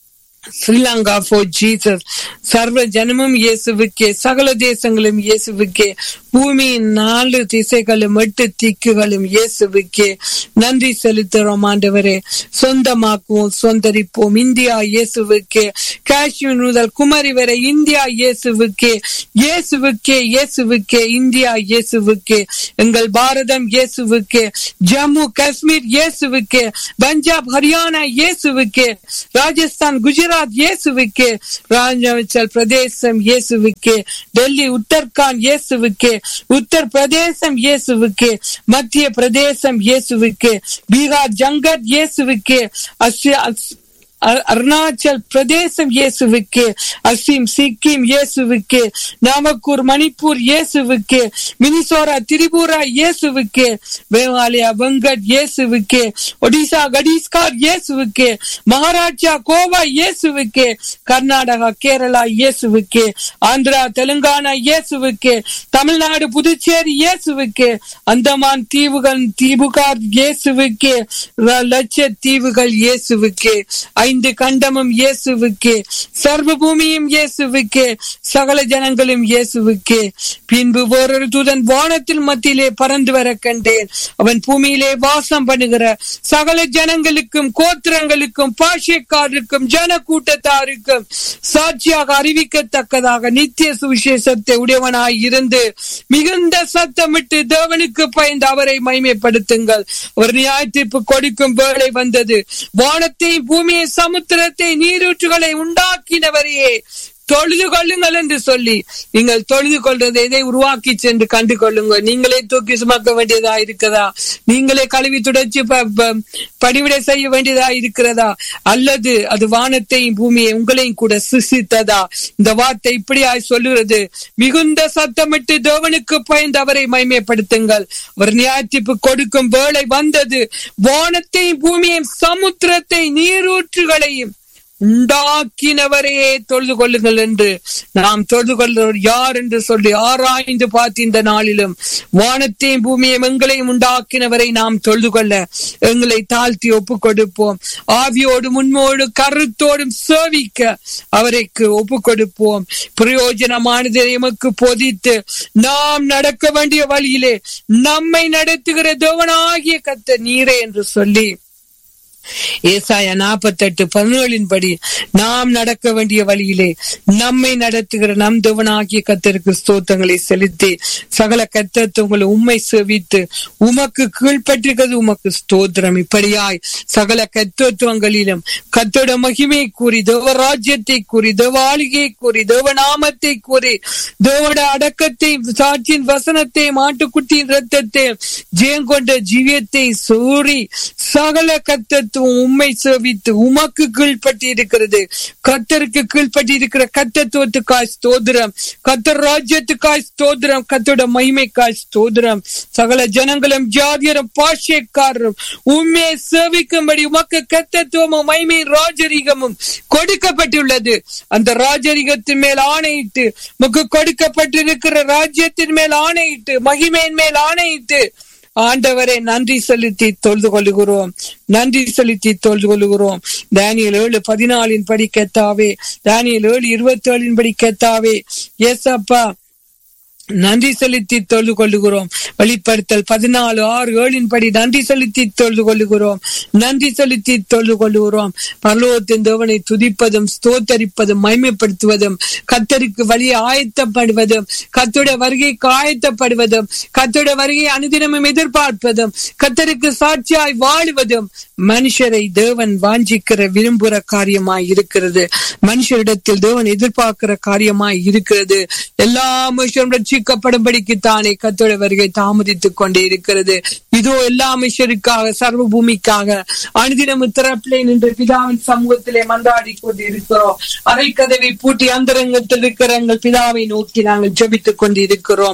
Sri Lanka for Jesus சர்வ ஜனமும் இயேசுவுக்கே சகல தேசங்களும் இயேசுவுக்கே பூமியின் நாலு திசைகளும் எட்டு திக்குகளும் இயேசுவுக்கே நன்றி செலுத்துறோம் ஆண்டவரே சொந்தமாக்குவோம் சொந்தரிப்போம் இந்தியா இயேசுவுக்கே காஷ்மீர் முதல் குமரி வரை இந்தியா இயேசுவுக்கே இயேசுவுக்கே இயேசுவுக்கே இந்தியா இயேசுவுக்கே எங்கள் பாரதம் இயேசுவுக்கே ஜம்மு காஷ்மீர் இயேசுவுக்கே பஞ்சாப் ஹரியானா இயேசுவுக்கே ராஜஸ்தான் குஜராத் இயேசுவுக்கே ராஜாச்சல் பிரதேசம் இயேசுவுக்கே டெல்லி உத்தரகாண்ட் இயேசுவுக்கே உத்தர் பிரதேசம் இயேசுவுக்கே மத்திய பிரதேசம் இயேசுவுக்கே பீகார் ஜங்கட் இயேசுவுக்கே அஸ்ய- அஸ்- அ- அருணாச்சல் பிரதேசம் இயேசுவுக்கே அசிம் சிக்கிம் இயேசுவுக்கே நாமக்கூர் மணிப்பூர் இயேசுவுக்கே மினிசோரா திரிபுரா இயேசுவுக்கே மேகாலயா வெங்கட் இயேசுவுக்கே ஒடிசா கடிஸ்கார் இயேசுவுக்கே மகாராஷ்டிரா கோவா இயேசுவுக்கே கர்நாடகா கேரளா இயேசுவுக்கே ஆந்திரா தெலுங்கானா இயேசுவுக்கே தமிழ்நாடு புதுச்சேரி இயேசுவுக்கே அந்தமான் தீவுகள் தீவுகார் இயேசுவுக்கே ர- லட்சத்தீவுகள் இயேசுவுக்கே ஐந்து கண்டமும் இயேசுவுக்கே சர்வ பூமியும் இயேசுவுக்கே சகல ஜனங்களும் இயேசுவுக்கே பின்பு வேறொரு தூதன் வானத்தில் மத்தியிலே பறந்து வர கண்டேன் அவன் பூமியிலே வாசம் பண்ணுகிற சகல ஜனங்களுக்கும் கோத்திரங்களுக்கும் பாஷைக்காரருக்கும் ஜன கூட்டத்தாருக்கும் சாட்சியாக அறிவிக்கத்தக்கதாக நித்திய சுவிசேஷத்தை உடையவனாய் இருந்து மிகுந்த சத்தமிட்டு தேவனுக்கு பயந்து அவரை மைமைப்படுத்துங்கள் அவர் நியாய தீர்ப்பு கொடுக்கும் வேளை வந்தது வானத்தை பூமியை சமுத்திரத்தை நீரூற்றுகளை உண்டாக்கினவரையே தொழுது கொள்ளுங்கள் என்று சொல்லி நீங்கள் தொழுது கொள்றதை எதை உருவாக்கி சென்று கண்டு கொள்ளுங்கள் நீங்களே தூக்கி சுமக்க வேண்டியதா இருக்கிறதா நீங்களே கழுவி துடைச்சு ப- ப- படிவிடை செய்ய வேண்டியதா இருக்கிறதா அல்லது அது வானத்தையும் பூமியை உங்களையும் கூட சிசித்ததா இந்த வார்த்தை இப்படியாய் சொல்லுகிறது மிகுந்த சத்தமிட்டு தேவனுக்கு பயந்து அவரை மைமைப்படுத்துங்கள் அவர் நியாயத்திப்பு கொடுக்கும் வேளை வந்தது வானத்தையும் பூமியையும் சமுத்திரத்தை நீரூற்றுகளையும் உண்டாக்கினவரே தொழுது கொள்ளுங்கள் என்று நாம் தொழுது கொள்கிறவர் யார் என்று சொல்லி ஆராய்ந்து பார்த்து இந்த நாளிலும் வானத்தையும் பூமியையும் எங்களையும் உண்டாக்கினவரை நாம் தொழுது கொள்ள எங்களை தாழ்த்தி ஒப்பு கொடுப்போம் ஆவியோடு முன்மோடு கருத்தோடும் சேவிக்க அவருக்கு ஒப்பு கொடுப்போம் பிரயோஜனமானதை எமக்கு போதித்து நாம் நடக்க வேண்டிய வழியிலே நம்மை நடத்துகிற தேவனாகிய கத்த நீரே என்று சொல்லி ஏசாயா நாற்பத்தெட்டு பதினேழின் படி நாம் நடக்க வேண்டிய வழியிலே நம்மை நடத்துகிற நம் தேவனாகிய கத்தருக்கு ஸ்தோத்திரங்களை செலுத்தி சகல கத்தத்துவங்களை உம்மை செவித்து உமக்கு கீழ்ப்பட்டிருக்கிறது உமக்கு ஸ்தோத்திரம் இப்படியாய் சகல கத்தத்துவங்களிலும் கத்தோட மகிமை கூறி தேவராஜ்யத்தை கூறி தேவ ஆளுகையை கூறி தேவநாமத்தை கூறி தேவோட அடக்கத்தை சாட்சியின் வசனத்தை மாட்டுக்குட்டியின் ரத்தத்தை ஜெயங்கொண்ட ஜீவியத்தை சூறி சகல கத்தத்துவம் உம்மை சேவித்து உமக்கு கீழ்ப்பட்டி இருக்கிறது கத்தருக்கு கீழ்ப்பட்டி இருக்கிற கத்தத்துவத்துக்காய் ஸ்தோத்திரம் கத்தர் ராஜ்யத்துக்காய் ஸ்தோத்திரம் கத்தோட மகிமைக்காய் ஸ்தோத்திரம் சகல ஜனங்களும் ஜாதியரும் பாஷைக்காரரும் உண்மையை சேவிக்கும்படி உமக்கு கத்தத்துவமும் மகிமை ராஜரிகமும் கொடுக்கப்பட்டுள்ளது அந்த ராஜரிகத்தின் மேல் ஆணையிட்டு உமக்கு கொடுக்கப்பட்டிருக்கிற ராஜ்யத்தின் மேல் ஆணையிட்டு மகிமையின் மேல் ஆணையிட்டு ஆண்டவரை நன்றி செலுத்தி தொழுது கொள்ளுகிறோம் நன்றி செலுத்தி தொழுது கொள்ளுகிறோம் தானியல் ஏழு பதினாலின் படி கெத்தாவே தானியல் ஏழு இருபத்தி ஏழின் படி கெத்தாவே எஸ் அப்பா நன்றி செலுத்தி தொழுது கொள்ளுகிறோம் வெளிப்படுத்தல் பதினாலு ஆறு ஏழின் படி நன்றி செலுத்தி தொழுது கொள்ளுகிறோம் நன்றி செலுத்தி தொழுது கொள்ளுகிறோம் பரலோகத்தின் தேவனை துதிப்பதும் ஸ்தோத்தரிப்பதும் மைமைப்படுத்துவதும் கத்தருக்கு வழியை ஆயத்தப்படுவதும் கத்தோட வருகைக்கு ஆயத்தப்படுவதும் கத்தோட வருகையை அனுதினமும் எதிர்பார்ப்பதும் கத்தருக்கு சாட்சியாய் வாழுவதும் மனுஷரை தேவன் வாஞ்சிக்கிற விரும்புகிற காரியமாய் இருக்கிறது மனுஷரிடத்தில் தேவன் எதிர்பார்க்கிற காரியமாய் இருக்கிறது எல்லா மனுஷரும் ரட்சிக்கப்படும்படிக்கு தானே கத்தோட வருகை தாமதித்துக் கொண்டே இருக்கிறது இதோ எல்லா மனுஷருக்காக சர்வ பூமிக்காக அனுதினம் திறப்பிலே நின்று பிதாவின் சமூகத்திலே மன்றாடி கொண்டு இருக்கிறோம் அரை கதவை பூட்டி அந்தரங்கத்தில் இருக்கிற எங்கள் பிதாவை நோக்கி நாங்கள் ஜெபித்துக் கொண்டு இருக்கிறோம்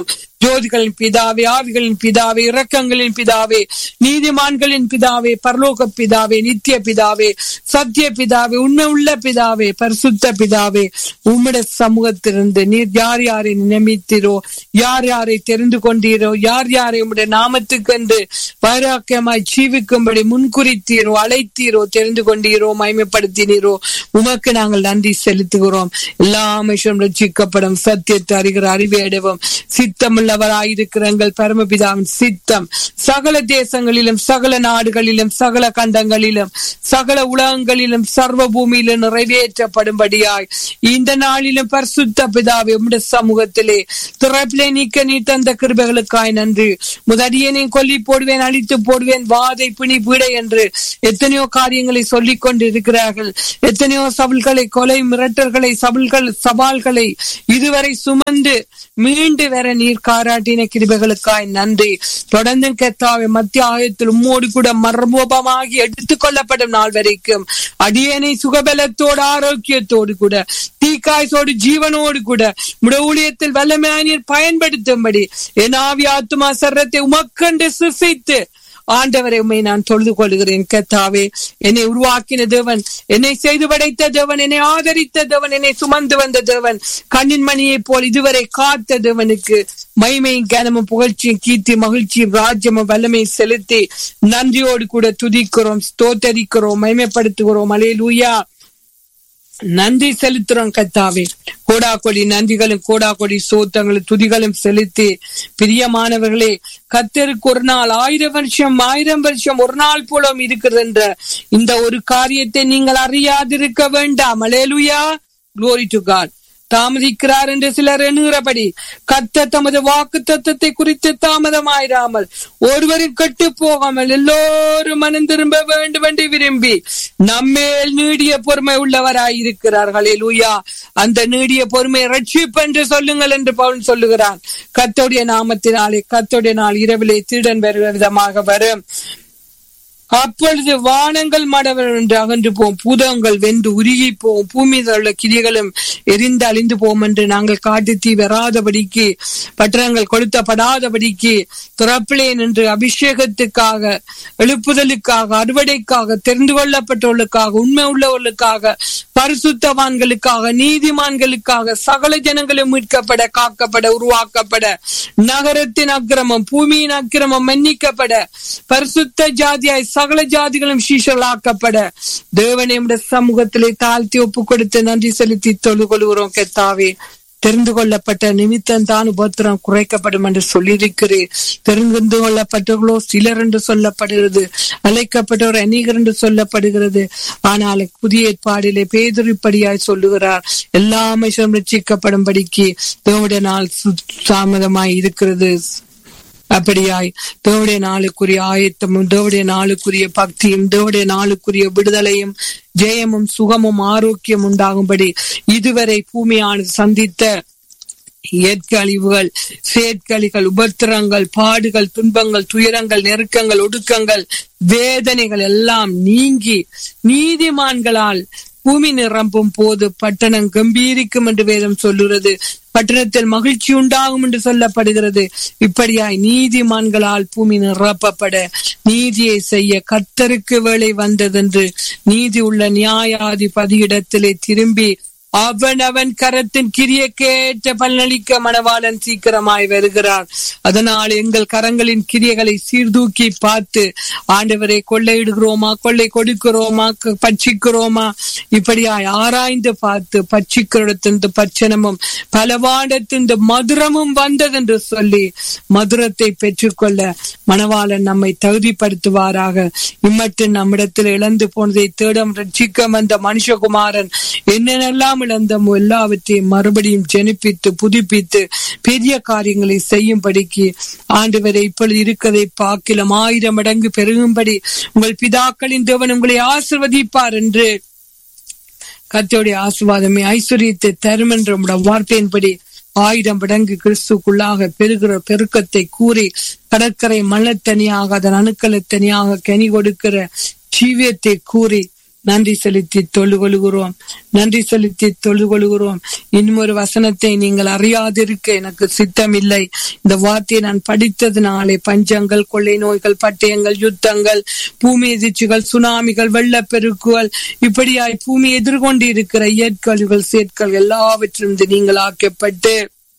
ஜோதிகளின் பிதாவே ஆவிகளின் பிதாவே இரக்கங்களின் பிதாவே நீதிமான்களின் பிதாவே பரலோக பிதாவே நித்திய பிதாவே சத்திய பிதாவே உண்மை உள்ள பிதாவே பரிசுத்த பிதாவே உம்முடைய சமூகத்திலிருந்து நீர் யார் யாரை நியமித்தீரோ யார் யாரை தெரிந்து கொண்டீரோ யார் யாரை உம்முடைய நாமத்துக்கென்று வைராக்கியமாய் ஜீவிக்கும்படி முன்குறித்தீரோ அழைத்தீரோ தெரிந்து கொண்டீரோ மயமைப்படுத்தினீரோ உமக்கு நாங்கள் நன்றி செலுத்துகிறோம் எல்லா அமைச்சரும் ரட்சிக்கப்படும் சத்தியத்தை அறிகிற அறிவை அடைவோம் சித்தமுள்ளவராயிருக்கிற எங்கள் பரமபிதாவின் சித்தம் சகல தேசங்களிலும் சகல நாடுகளிலும் சகல கண்டங்களிலும் சகல உலகங்களிலும் சர்வ பூமியிலும் நிறைவேற்றப்படும்படியாய் இந்த நாளிலும் பரிசுத்த பிதாவே உம்முடைய சமூகத்திலே திறப்பிலே நீக்க நீ தந்த கிருபைகளுக்காய் நன்றி முதடியனை கொல்லி போடுவேன் அழித்து போடுவேன் வாதை பிணி பீடை என்று எத்தனையோ காரியங்களை சொல்லிக் கொண்டு இருக்கிறார்கள் எத்தனையோ சபல்களை கொலை மிரட்டல்களை சபல்கள் சவால்களை இதுவரை சுமந்து மீண்டு வர நீர் காராட்டின கிருபைகளுக்காய் நன்றி தொடர்ந்து கத்தாவை மத்திய ஆயத்தில் உம்மோடு கூட மர்மோபமாகி எடுத்துக் கொள்ளப்படும் நாள் வரைக்கும் அடியனை சுகபலத்தோடு ஆரோக்கியத்தோடு கூட தீக்காய்சோடு ஜீவனோடு கூட உடைய ஊழியத்தில் வல்லமையாய் நீர் பயன்படுத்தும்படி என் ஆவி ஆத்துமா சர்ரத்தை உமக்கண்டு சிசித்து ஆண்டவரை உண்மை நான் தொழுது கொள்கிறேன் கத்தாவே என்னை உருவாக்கின தேவன் என்னை செய்து படைத்த தேவன் என்னை ஆதரித்த தேவன் என்னை சுமந்து வந்த தேவன் கண்ணின் மணியை போல் இதுவரை காத்த தேவனுக்கு மைமையும் கனமும் புகழ்ச்சியும் கீர்த்தி மகிழ்ச்சியும் ராஜ்யமும் வல்லமை செலுத்தி நன்றியோடு கூட துதிக்கிறோம் ஸ்தோத்தரிக்கிறோம் மைமைப்படுத்துகிறோம் அலே லூயா நன்றி செலுத்துறோம் கத்தாவே கோடா கொடி நன்றிகளும் கோடா கொடி சோத்தங்களும் துதிகளும் செலுத்தி பிரியமானவர்களே கத்தருக்கு ஒரு நாள் ஆயிரம் வருஷம் ஆயிரம் வருஷம் ஒரு நாள் போலும் இருக்கிறது என்ற இந்த ஒரு காரியத்தை நீங்கள் அறியாதிருக்க வேண்டாம் அலேலுயா குளோரி டு காட் தாமதிக்கிறார் என்று சிலர் எண்ணுகிறபடி கத்த தமது வாக்கு தத்துவத்தை குறித்து தாமதமாயிராமல் ஒருவரும் கட்டு போகாமல் எல்லோரும் மனம் திரும்ப வேண்டும் என்று விரும்பி நம்மேல் நீடிய பொறுமை உள்ளவராயிருக்கிறார்களே லூயா அந்த நீடிய பொறுமை ரட்சிப்பு என்று சொல்லுங்கள் என்று பவுன் சொல்லுகிறான் கத்தோடைய நாமத்தினாலே கத்தோடைய நாள் இரவிலே திருடன் வருகிற விதமாக வரும் அப்பொழுது வானங்கள் மடவர் என்று அகன்று போம் பூதங்கள் வென்று உருகி போம் பூமி உள்ள கிளிகளும் எரிந்து அழிந்து போம் என்று நாங்கள் காட்டு தீ வராதபடிக்கு பட்டணங்கள் கொளுத்தப்படாதபடிக்கு துறப்பிலேன் என்று அபிஷேகத்துக்காக எழுப்புதலுக்காக அறுவடைக்காக தெரிந்து கொள்ளப்பட்டவர்களுக்காக உண்மை உள்ளவர்களுக்காக பரிசுத்தவான்களுக்காக நீதிமான்களுக்காக சகல ஜனங்களும் மீட்கப்பட காக்கப்பட உருவாக்கப்பட நகரத்தின் அக்கிரமம் பூமியின் அக்கிரமம் மன்னிக்கப்பட பரிசுத்த ஜாதியாய் சகல ஜாதிகளும் சீஷர்களாக்கப்பட தேவனை சமூகத்திலே தாழ்த்தி ஒப்பு கொடுத்து நன்றி செலுத்தி தொழு கொள்கிறோம் கெத்தாவே தெரிந்து கொள்ளப்பட்ட நிமித்தம் தான் உபத்திரம் குறைக்கப்படும் என்று சொல்லியிருக்கிறேன் தெரிந்து கொள்ளப்பட்டவர்களோ சிலர் என்று சொல்லப்படுகிறது அழைக்கப்பட்டவர் அநேகர் என்று சொல்லப்படுகிறது ஆனால் புதிய ஏற்பாடிலே பேதுரிப்படியாய் சொல்லுகிறார் எல்லா அமைச்சரும் ரட்சிக்கப்படும்படிக்கு தேவடைய நாள் தாமதமாய் இருக்கிறது அப்படியாய் தேவடைய நாளுக்குரிய ஆயத்தமும் தேவடைய நாளுக்குரிய பக்தியும் தேவடைய நாளுக்குரிய விடுதலையும் ஜெயமும் சுகமும் ஆரோக்கியம் உண்டாகும்படி இதுவரை பூமியானது சந்தித்த இயற்கை அழிவுகள் செயற்கழிகள் உபத்திரங்கள் பாடுகள் துன்பங்கள் துயரங்கள் நெருக்கங்கள் ஒடுக்கங்கள் வேதனைகள் எல்லாம் நீங்கி நீதிமான்களால் பூமி நிரம்பும் போது பட்டணம் கம்பீரிக்கும் என்று வேதம் சொல்லுகிறது பட்டணத்தில் மகிழ்ச்சி உண்டாகும் என்று சொல்லப்படுகிறது இப்படியாய் நீதிமான்களால் பூமி நிரப்பப்பட நீதியை செய்ய கத்தருக்கு வேலை வந்ததென்று நீதி உள்ள நியாயாதிபதியிடத்திலே திரும்பி அவன் அவன் கரத்தின் கிரிய கேட்ட பலனளிக்க மணவாளன் சீக்கிரமாய் வருகிறார் அதனால் எங்கள் கரங்களின் கிரியைகளை சீர்தூக்கி பார்த்து ஆண்டவரை கொள்ளையிடுகிறோமா கொள்ளை கொடுக்கிறோமா பட்சிக்கிறோமா இப்படியாய் ஆராய்ந்து பார்த்து பட்சிக்கிறத்தின் பச்சனமும் பலவாடத்தின் மதுரமும் வந்ததென்று சொல்லி மதுரத்தை பெற்றுக்கொள்ள மணவாளன் நம்மை தகுதிப்படுத்துவாராக இம்மட்டு நம்மிடத்தில் இழந்து போனதை தேடம் ரட்சிக்க வந்த மனுஷகுமாரன் என்னென்னலாம் இழந்த எல்லாவற்றையும் மறுபடியும் ஜெனிப்பித்து புதுப்பித்து பெரிய காரியங்களை செய்யும்படிக்கு ஆண்டவரை இப்பொழுது இருக்கிறதை பார்க்கலாம் ஆயிரம் மடங்கு பெருகும்படி உங்கள் பிதாக்களின் தேவன் உங்களை ஆசிர்வதிப்பார் என்று கத்தோடைய ஆசிர்வாதமே ஐஸ்வர்யத்தை தரும் என்ற வார்த்தையின்படி ஆயிரம் மடங்கு கிறிஸ்துக்குள்ளாக பெருகிற பெருக்கத்தை கூறி கடற்கரை மணத்தனியாக அதன் அணுக்களை தனியாக கனி கொடுக்கிற ஜீவியத்தை கூறி நன்றி செலுத்தி தொழு கொள்கிறோம் நன்றி செலுத்தி தொழு கொள்கிறோம் இன்னும் ஒரு வசனத்தை நீங்கள் அறியாதிருக்க எனக்கு சித்தமில்லை இந்த வார்த்தையை நான் படித்ததினாலே பஞ்சங்கள் கொள்ளை நோய்கள் பட்டயங்கள் யுத்தங்கள் பூமி எதிர்ச்சிகள் சுனாமிகள் வெள்ளப்பெருக்குகள் இப்படியாய் பூமி எதிர்கொண்டு இருக்கிற இயற்கழிவுகள் சேர்க்கல் எல்லாவற்றிலிருந்து நீங்கள் ஆக்கப்பட்டு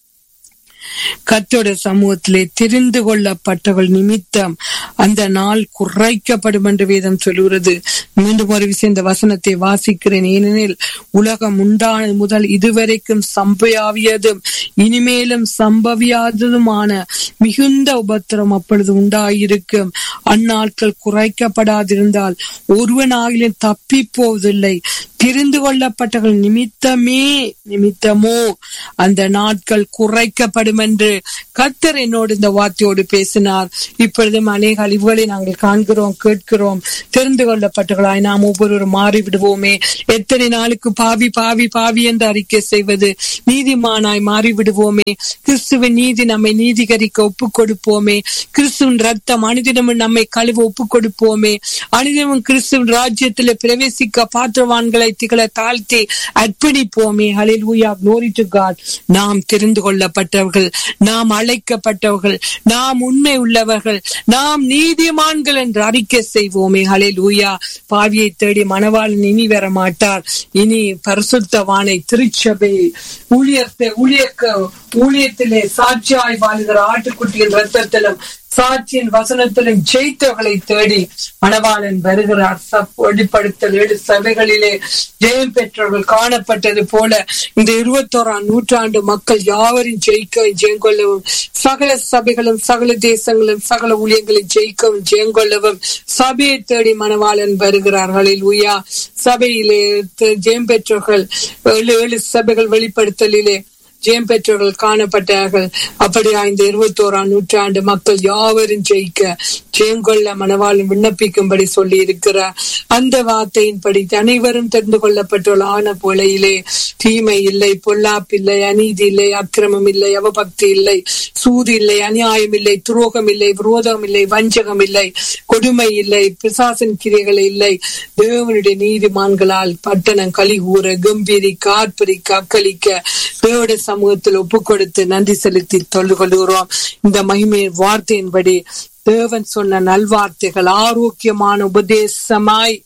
கத்தோட சமூகத்திலே தெரிந்து கொள்ளப்பட்டவள் நிமித்தம் அந்த நாள் குறைக்கப்படும் என்று வேதம் சொல்கிறது மீண்டும் ஒரு விஷயம் இந்த வசனத்தை வாசிக்கிறேன் ஏனெனில் உலகம் உண்டானது முதல் இதுவரைக்கும் சம்பவியாவியதும் இனிமேலும் சம்பவியாததுமான மிகுந்த உபத்திரம் அப்பொழுது உண்டாயிருக்கும் அந்நாட்கள் குறைக்கப்படாதிருந்தால் ஒருவனாகிலும் தப்பி போவதில்லை தெரிந்து கொள்ளப்பட்டவர்கள் நிமித்தமே நிமித்தமோ அந்த நாட்கள் குறைக்கப்படும் என்று கத்தர் என்னோடு இந்த வார்த்தையோடு பேசினார் இப்பொழுதும் அநேக அழிவுகளை நாங்கள் காண்கிறோம் கேட்கிறோம் தெரிந்து கொள்ளப்பட்டவர்களாய் நாம் ஒவ்வொருவரும் மாறிவிடுவோமே எத்தனை நாளுக்கு பாவி பாவி பாவி என்று அறிக்கை செய்வது நீதிமானாய் மாறிவிடுவோமே கிறிஸ்துவின் நீதி நம்மை நீதிகரிக்க ஒப்பு கொடுப்போமே கிறிஸ்துவின் ரத்தம் அனுதினமும் நம்மை கழுவ ஒப்பு கொடுப்போமே அனுதினமும் கிறிஸ்துவின் ராஜ்யத்தில் பிரவேசிக்க பாத்திரவான்களை திகழ தாழ்த்தி அர்ப்பணிப்போமே hallelujah glory to God நாம் தெரிந்து கொள்ளப்பட்டவர்கள் நாம் அழைக்கப்பட்டவர்கள் நாம் உண்மை உள்ளவர்கள் நாம் நீதிமான்கள் என்று அறிக்கை செய்வோமே ஹலில் ஊயா பாவியை தேடி மணவாளன் இனி வர மாட்டார் இனி பரிசுத்தவானை திருச்சபை ஊழியத்தை ஊழியக்க ஊழியத்திலே சாட்சியாய் வாழ்கிற ஆட்டுக்குட்டியின் ரத்தத்திலும் சாட்சியின் வசனத்திலும் ஜெயித்தவர்களை தேடி மணவாளன் வருகிறார் வெளிப்படுத்தல் ஏழு சபைகளிலே ஜெயம் பெற்றவர்கள் காணப்பட்டது போல இந்த இருபத்தோராம் நூற்றாண்டு மக்கள் யாவரும் ஜெயிக்க ஜெயம் கொள்ளவும் சகல சபைகளும் சகல தேசங்களும் சகல ஊழியங்களும் ஜெயிக்கவும் ஜெயம் கொள்ளவும் சபையை தேடி மணவாளன் வருகிறார்களில் உயா சபையிலே ஜெயம் பெற்றவர்கள் ஏழு ஏழு சபைகள் வெளிப்படுத்தலிலே ஜெயம் பெற்றவர்கள் காணப்பட்டார்கள் அப்படியா இந்த இருபத்தோராம் நூற்றாண்டு மக்கள் யாவரும் ஜெயிக்க ஜெயங்கொள்ள மனவாளன் விண்ணப்பிக்கும்படி சொல்லி இருக்கிறார் அந்த வார்த்தையின்படி அனைவரும் தெரிந்து கொள்ளப்பட்டுள்ள ஆன போலையிலே தீமை இல்லை பொல்லாப்பில்லை அநீதி இல்லை அக்கிரமம் இல்லை அவபக்தி இல்லை சூது இல்லை அநியாயம் இல்லை துரோகம் இல்லை விரோதம் இல்லை வஞ்சகம் இல்லை கொடுமை இல்லை பிசாசன் கிரைகள் இல்லை தேவனுடைய நீதிமான்களால் பட்டணம் கலிகூற கம்பீரிக்க ஆர்ப்பரிக்க அக்களிக்க தேவட சமூகத்தில் ஒப்பு கொடுத்து நன்றி செலுத்தி தொழுது கொள்கிறோம் இந்த மகிமை வார்த்தையின்படி தேவன் சொன்ன நல்வார்த்தைகள் ஆரோக்கியமான உபதேசமாய்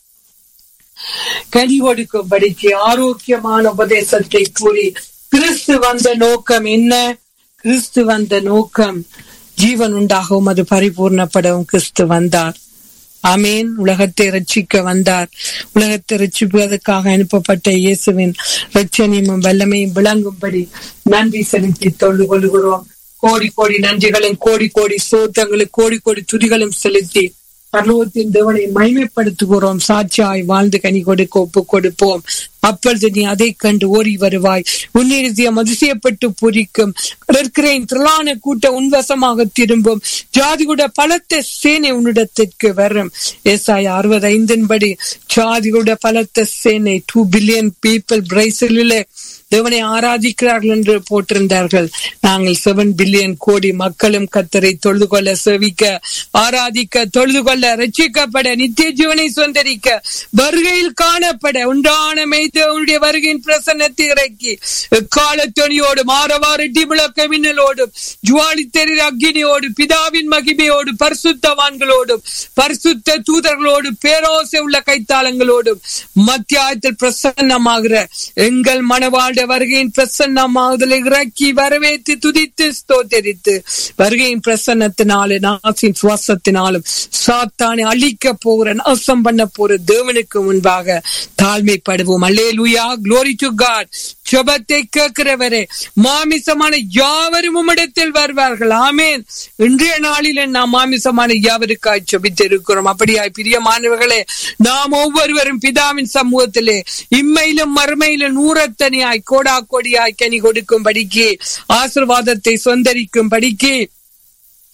கனி கொடுக்கும்படிக்கு ஆரோக்கியமான உபதேசத்தை கூறி கிறிஸ்து வந்த நோக்கம் என்ன கிறிஸ்து வந்த நோக்கம் ஜீவன் உண்டாகவும் அது பரிபூர்ணப்படவும் கிறிஸ்து வந்தார் அமேன் உலகத்தை ரட்சிக்க வந்தார் உலகத்தை ரட்சிப்பதற்காக அனுப்பப்பட்ட இயேசுவின் ரட்சணியமும் வல்லமையும் விளங்கும்படி நன்றி செலுத்தி தொழு கொள்கிறோம் கோடி கோடி நன்றிகளும் கோடி கோடி சோத்தங்களும் கோடி கோடி துதிகளும் செலுத்தி பரலோகத்தின் தேவனை மைமைப்படுத்துகிறோம் சாட்சியாய் வாழ்ந்து கனி கொடுக்க ஒப்பு கொடுப்போம் அப்பொழுது நீ அதை கண்டு ஓடி வருவாய் உன்னிருதியம் அதிசயப்பட்டு பூரிக்கும் இருக்கிறேன் திரளான கூட்ட உன்வசமாக திரும்பும் ஜாதிகுட பலத்த சேனை உன்னிடத்திற்கு வரும் ஏசாய் அறுபது ஐந்தின் படி ஜாதிகுட பலத்த சேனை டூ பில்லியன் பீப்புள் பிரைசிலே தேவனை ஆராதிக்கிறார்கள் என்று போட்டிருந்தார்கள் நாங்கள் செவன் பில்லியன் கோடி மக்களும் கத்தரை தொழுது கொள்ள செவிக்க ஆராதிக்க தொழுது கொள்ள ரட்சிக்கப்பட நித்திய ஜீவனை சொந்தரிக்க வருகையில் காணப்பட உண்டான மெய்தேவனுடைய வருகையின் பிரசன்னத்தை இறக்கி காலத்தொனியோடு மாறவாறு விளக்க மின்னலோடும் ஜுவாலி தெரிகிற அக்னியோடு பிதாவின் மகிமையோடு பரிசுத்தவான்களோடும் பரிசுத்த தூதர்களோடு பேரோசை உள்ள கைத்தாளங்களோடும் மத்தியாயத்தில் பிரசன்னமாகிற எங்கள் மனவாழ்ந்த வருகையின் பிரசன்னமாகுதலை இறக்கி வரவேற்று துதித்து ஸ்தோத்தரித்து வருகையின் பிரசன்னத்தினாலும் நாசின் சுவாசத்தினாலும் சாத்தானை அழிக்க போகிற நாசம் பண்ண போற தேவனுக்கு முன்பாக தாழ்மைப்படுவோம் அல்லே லுயா குளோரி டு காட் ஜபத்தை கேட்கிறவரே மாமிசமான யாவரும் உம்மிடத்தில் வருவார்கள் ஆமேன் இன்றைய நாளில் நாம் மாமிசமான யாவருக்காய் ஜபித்திருக்கிறோம் அப்படியாய் பிரியமானவர்களே நாம் ஒவ்வொருவரும் பிதாவின் சமூகத்திலே இம்மையிலும் மறுமையிலும் நூறத்தனியாய் கோடா கோடியாய் கனி கொடுக்கும் படிக்கு ஆசிர்வாதத்தை சொந்தரிக்கும் படிக்கு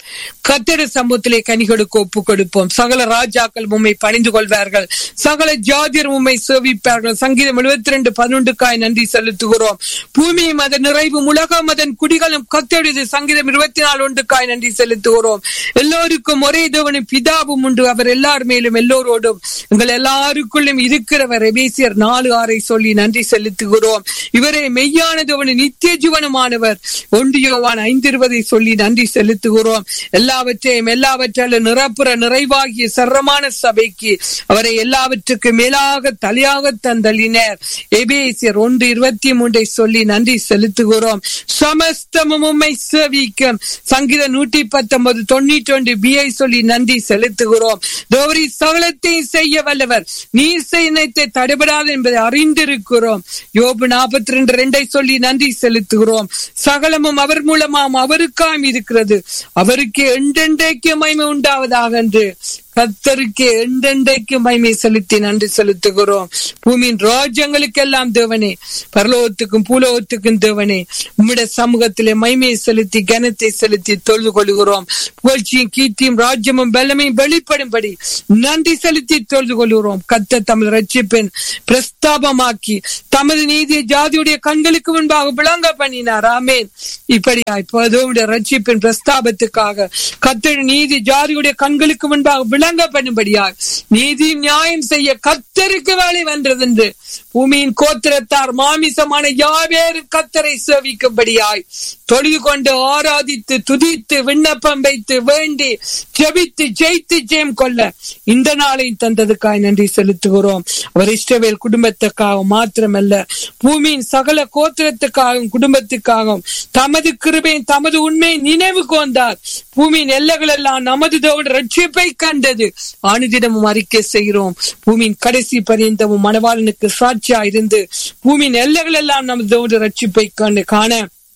கத்திர சமூகத்திலே கனிகளுக்கு ஒப்பு கொடுப்போம் சகல ராஜாக்கள் உம்மை பணிந்து கொள்வார்கள் சகல ஜாதியர் உம்மை சேவிப்பார்கள் சங்கீதம் எழுபத்தி ரெண்டு பதினொன்றுக்காய் நன்றி செலுத்துகிறோம் பூமியும் அதன் நிறைவும் உலகம் அதன் குடிகளும் கத்தெழுது சங்கீதம் இருபத்தி நாலு ஒன்றுக்காய் நன்றி செலுத்துகிறோம் எல்லோருக்கும் ஒரே தேவனும் பிதாவும் உண்டு அவர் எல்லார் மேலும் எல்லோரோடும் எங்கள் எல்லாருக்குள்ளும் இருக்கிறவர் எபேசியர் நாலு ஆறை சொல்லி நன்றி செலுத்துகிறோம் இவரே மெய்யான தேவனும் நித்திய ஜீவனுமானவர் ஒன்றியோவான் ஐந்து இருபதை சொல்லி நன்றி செலுத்துகிறோம் எல்லாவற்றையும் எல்லாவற்றாலும் நிரப்புற நிறைவாகிய சரமான சபைக்கு அவரை எல்லாவற்றுக்கு மேலாக தலையாக தந்தளினர் எபேசியர் ஒன்று இருபத்தி மூன்றை சொல்லி நன்றி செலுத்துகிறோம் சமஸ்தமும் உம்மை சேவிக்கும் சங்கீத நூற்றி பத்தொன்பது தொண்ணூற்றி ஒன்று பிஐ சொல்லி நன்றி செலுத்துகிறோம் தோவரி சகலத்தையும் செய்ய வல்லவர் நீர் செய்யத்தை தடைபடாது என்பதை அறிந்திருக்கிறோம் யோபு நாற்பத்தி ரெண்டு ரெண்டை சொல்லி நன்றி செலுத்துகிறோம் சகலமும் அவர் மூலமாம் அவருக்காம் இருக்கிறது அவருக்கே என்றென்றைக்கு மகிமை உண்டாவதாக என்று கத்தருக்கே என்றென்றைக்கு மகிமை செலுத்தி நன்றி செலுத்துகிறோம் பூமியின் ராஜ்யங்களுக்கெல்லாம் தேவனே பரலோகத்துக்கும் பூலோகத்துக்கும் தேவனே உம்முடைய சமூகத்திலே மகிமையை செலுத்தி கனத்தை செலுத்தி தொழுது கொள்கிறோம் புகழ்ச்சியும் கீர்த்தியும் ராஜ்யமும் பலமையும் வெளிப்படும்படி நன்றி செலுத்தி தொழுது கொள்கிறோம் கத்த தமிழ் ரட்சிப்பின் பிரஸ்தாபமாக்கி தமது நீதியை ஜாதியுடைய கண்களுக்கு முன்பாக விளங்க பண்ணினார் ஆமேன் இப்படியாய் பதவுடைய ரட்சிப்பின் பிரஸ்தாபத்துக்காக கத்தர் நீதி ஜாதியுடைய கண்களுக்கு முன்பாக விளங்க பண்ணும்படியாய் நீதி நியாயம் செய்ய கத்தருக்கு வேலை வென்றது என்று பூமியின் கோத்திரத்தார் மாமிசமான யாவேறு கத்தரை சேவிக்கும்படியாய் தொழுது கொண்டு ஆராதித்து துதித்து விண்ணப்பம் வைத்து வேண்டி ஜெபித்து ஜெயித்து ஜெயம் கொள்ள இந்த நாளை தந்ததுக்காய் நன்றி செலுத்துகிறோம் அவர் இஷ்டவேல் குடும்பத்துக்காக மாத்திரமல்ல பூமியின் சகல கோத்திரத்துக்காகவும் குடும்பத்துக்காகவும் தமது கிருபையும் தமது உண்மையை நினைவு கொண்டார் பூமியின் எல்லைகள் எல்லாம் நமது தேவன் ரட்சிப்பை கண்டது ஆணுதினமும் அறிக்கை செய்கிறோம் பூமியின் கடைசி பரியந்தமும் மணவாளனுக்கு சாட்சியா இருந்து பூமியின் எல்லைகள் எல்லாம் நமது தேவன் ரட்சிப்பை கண்டு காண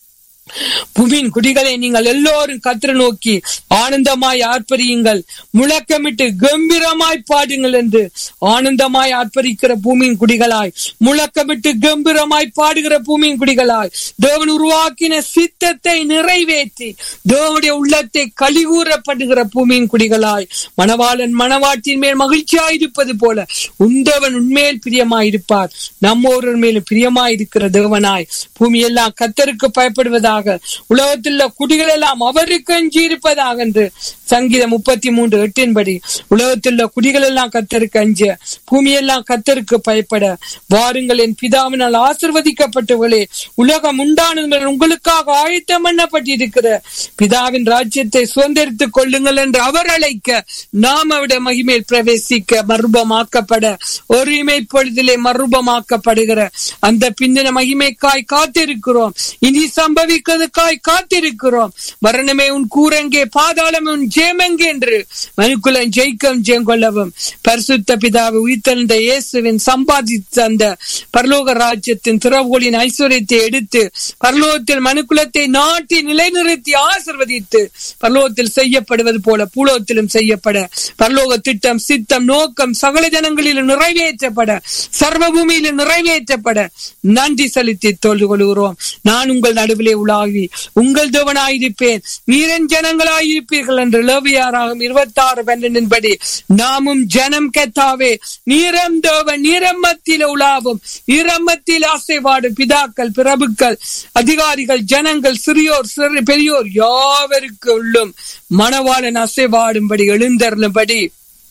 பூமியின் குடிகளை நீங்கள் எல்லோரும் கத்திர நோக்கி ஆனந்தமாய் ஆர்ப்பரியுங்கள் முழக்கமிட்டு கம்பீரமாய் பாடுங்கள் என்று ஆனந்தமாய் ஆர்ப்பரிக்கிற பூமியின் குடிகளாய் முழக்கமிட்டு கம்பீரமாய் பாடுகிற பூமியின் குடிகளாய் தேவன் உருவாக்கின சித்தத்தை நிறைவேற்றி தேவனுடைய உள்ளத்தை கலிகூறப்படுகிற பூமியின் குடிகளாய் மணவாளன் மணவாட்டின் மேல் மகிழ்ச்சியாயிருப்பது போல உந்தவன் உண்மையில் பிரியமாயிருப்பார் நம்மோர் மேலும் பிரியமாயிருக்கிற தேவனாய் பூமி எல்லாம் கத்தருக்கு பயப்படுவதாக உலகத்தில் உள்ள குடிகள் எல்லாம் அவருக்கு அஞ்சி இருப்பதாக என்று சங்கீதம் முப்பத்தி மூன்று எட்டின்படி உலகத்தில் உள்ள குடிகள் எல்லாம் கத்தருக்கு அஞ்ச பூமியெல்லாம் கத்தருக்கு பயப்பட வாருங்கள் என் பிதாவினால் ஆசிர்வதிக்கப்பட்டவர்களே உலகம் உண்டானது முதல் உங்களுக்காக ஆயத்தம் பண்ணப்பட்டிருக்கிற பிதாவின் ராஜ்யத்தை சுதந்திரித்துக் கொள்ளுங்கள் என்று அவர் அழைக்க நாம் அவருடைய மகிமையில் பிரவேசிக்க மறுபமாக்கப்பட ஒருமை பொழுதிலே மறுபமாக்கப்படுகிற அந்த பிந்தின மகிமைக்காய் காத்திருக்கிறோம் இனி சம்பவிக்கிறதுக்காய் காத்திருக்கிறோம் மரணமே உன் கூரங்கே பாதாளமே உன் ஜெயமெங்கே என்று மனுக்குலன் ஜெயிக்கம் ஜெயம் கொள்ளவும் பரிசுத்த பிதாவை உயிர்த்தெழுந்த இயேசுவின் சம்பாதித்த அந்த பரலோக ராஜ்யத்தின் திறவுகளின் ஐஸ்வர்யத்தை எடுத்து பரலோகத்தில் மனுக்குலத்தை நாட்டி நிலைநிறுத்தி ஆசிர்வதித்து பரலோகத்தில் செய்யப்படுவது போல பூலோகத்திலும் செய்யப்பட பரலோக திட்டம் சித்தம் நோக்கம் சகல ஜனங்களிலும் நிறைவேற்றப்பட சர்வ பூமியிலும் நிறைவேற்றப்பட நன்றி செலுத்தி தோல்வி கொள்கிறோம் நான் உங்கள் நடுவிலே உலாவி உங்கள் தேவனாயிருப்பேன் நீரன் ஜனங்களாயிருப்பீர்கள் என்று லேவியாராகும் இருபத்தி ஆறு பன்னெண்டின்படி நாமும் ஜனம் கெத்தாவே நீரம் தேவன் நீரம்மத்தில உலாவும் நீரம்மத்தில் ஆசைவாடும் பிதாக்கள் பிரபுக்கள் அதிகாரிகள் ஜனங்கள் சிறியோர் சிறு பெரியோர் யாவருக்கு உள்ளும் மணவாளன் அசைவாடும்படி எழுந்தருளும்படி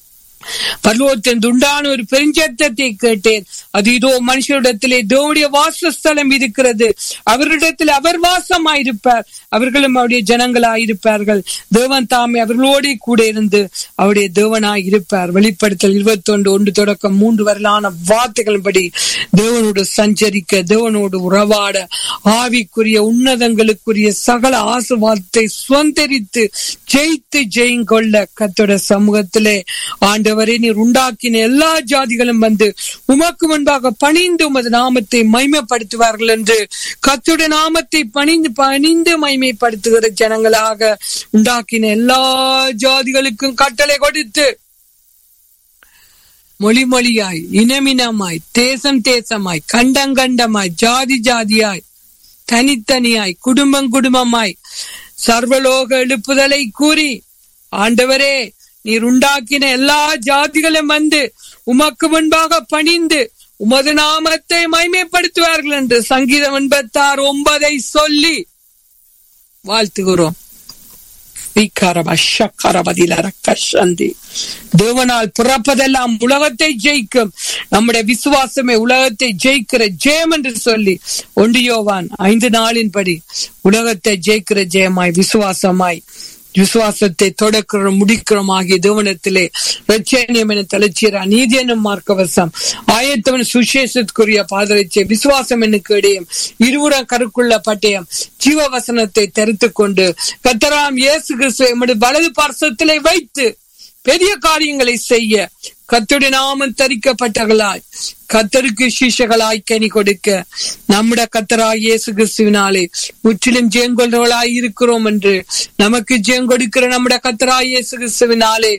பர்லோகத்தின் உண்டான ஒரு பெருஞ்சத்தத்தை கேட்டேன் அது இதோ மனுஷரிடத்திலே தேவனுடைய வாசஸ்தலம் இருக்கிறது அவரிடத்தில் அவர் வாசமாயிருப்பார் அவர்களும் அவருடைய ஜனங்களாயிருப்பார்கள் தேவன் தாமே அவர்களோட கூட இருந்து அவருடைய தேவனாய் இருப்பார் வெளிப்படுத்தல் இருபத்தி ஒன்று ஒன்று தொடக்கம் மூன்று வரலான வார்த்தைகளின்படி தேவனோடு சஞ்சரிக்க தேவனோடு உறவாட ஆவிக்குரிய உன்னதங்களுக்குரிய சகல ஆசுவாதத்தை சுதந்திரித்து ஜெயித்து ஜெயங்கொள்ள கத்தோட சமூகத்திலே ஆண்டவரே நீர் உண்டாக்கின எல்லா ஜாதிகளும் வந்து உமக்கு முன்பாக பணிந்து உமது நாமத்தை மைமைப்படுத்துவார்கள் என்று கத்துடைய நாமத்தை பணிந்து பணிந்து மைமைப்படுத்துகிற ஜனங்களாக உண்டாக்கின எல்லா ஜாதிகளுக்கும் கட்டளை கொடுத்து மொழி மொழியாய் இனமினமாய் தேசம் தேசமாய் கண்டங்கண்டமாய் ஜாதி ஜாதியாய் தனித்தனியாய் குடும்பம் குடும்பமாய் சர்வலோக எழுப்புதலை கூறி ஆண்டவரே நீர் உண்டாக்கின எல்லா ஜாதிகளும் வந்து உமக்கு முன்பாக பணிந்து உமது நாமத்தை மைமைப்படுத்துவார்கள் என்று சங்கீதம் எண்பத்தாறு ஒன்பதை சொல்லி வாழ்த்துகிறோம் தேவனால் பிறப்பதெல்லாம் உலகத்தை ஜெயிக்கும் நம்முடைய விசுவாசமே உலகத்தை ஜெயிக்கிற ஜெயம் என்று சொல்லி ஒண்டியோவான் ஐந்து நாளின்படி உலகத்தை ஜெயிக்கிற ஜெயமாய் விசுவாசமாய் விசுவாசத்தை தொடக்கிறோம் முடிக்கிறோம் ஆகிய தேவனத்திலே ரட்சணியம் என தலைச்சீரா நீதி என்னும் மார்க்கவசம் ஆயத்தவன் சுசேஷத்துக்குரிய பாதரட்சை விசுவாசம் எனக்கு இடையும் இருவரம் கருக்குள்ள பட்டயம் ஜீவவசனத்தை தரித்து கொண்டு கத்தராம் இயேசு கிறிஸ்துவை எமது வலது பார்சத்திலே வைத்து பெரிய காரியங்களை செய்ய கத்துடைய நாமம் தரிக்கப்பட்டவர்களாய் கத்தருக்கு சிஷகளாய் கனி கொடுக்க நம்முடைய கத்தராய் இயேசு கிறிஸ்துவினாலே முற்றிலும் ஜெயங்கொள்றவர்களாய் இருக்கிறோம் என்று நமக்கு ஜெயங்கொடுக்கிற நம்முடைய கத்தராய் இயேசு கிறிஸ்துவினாலே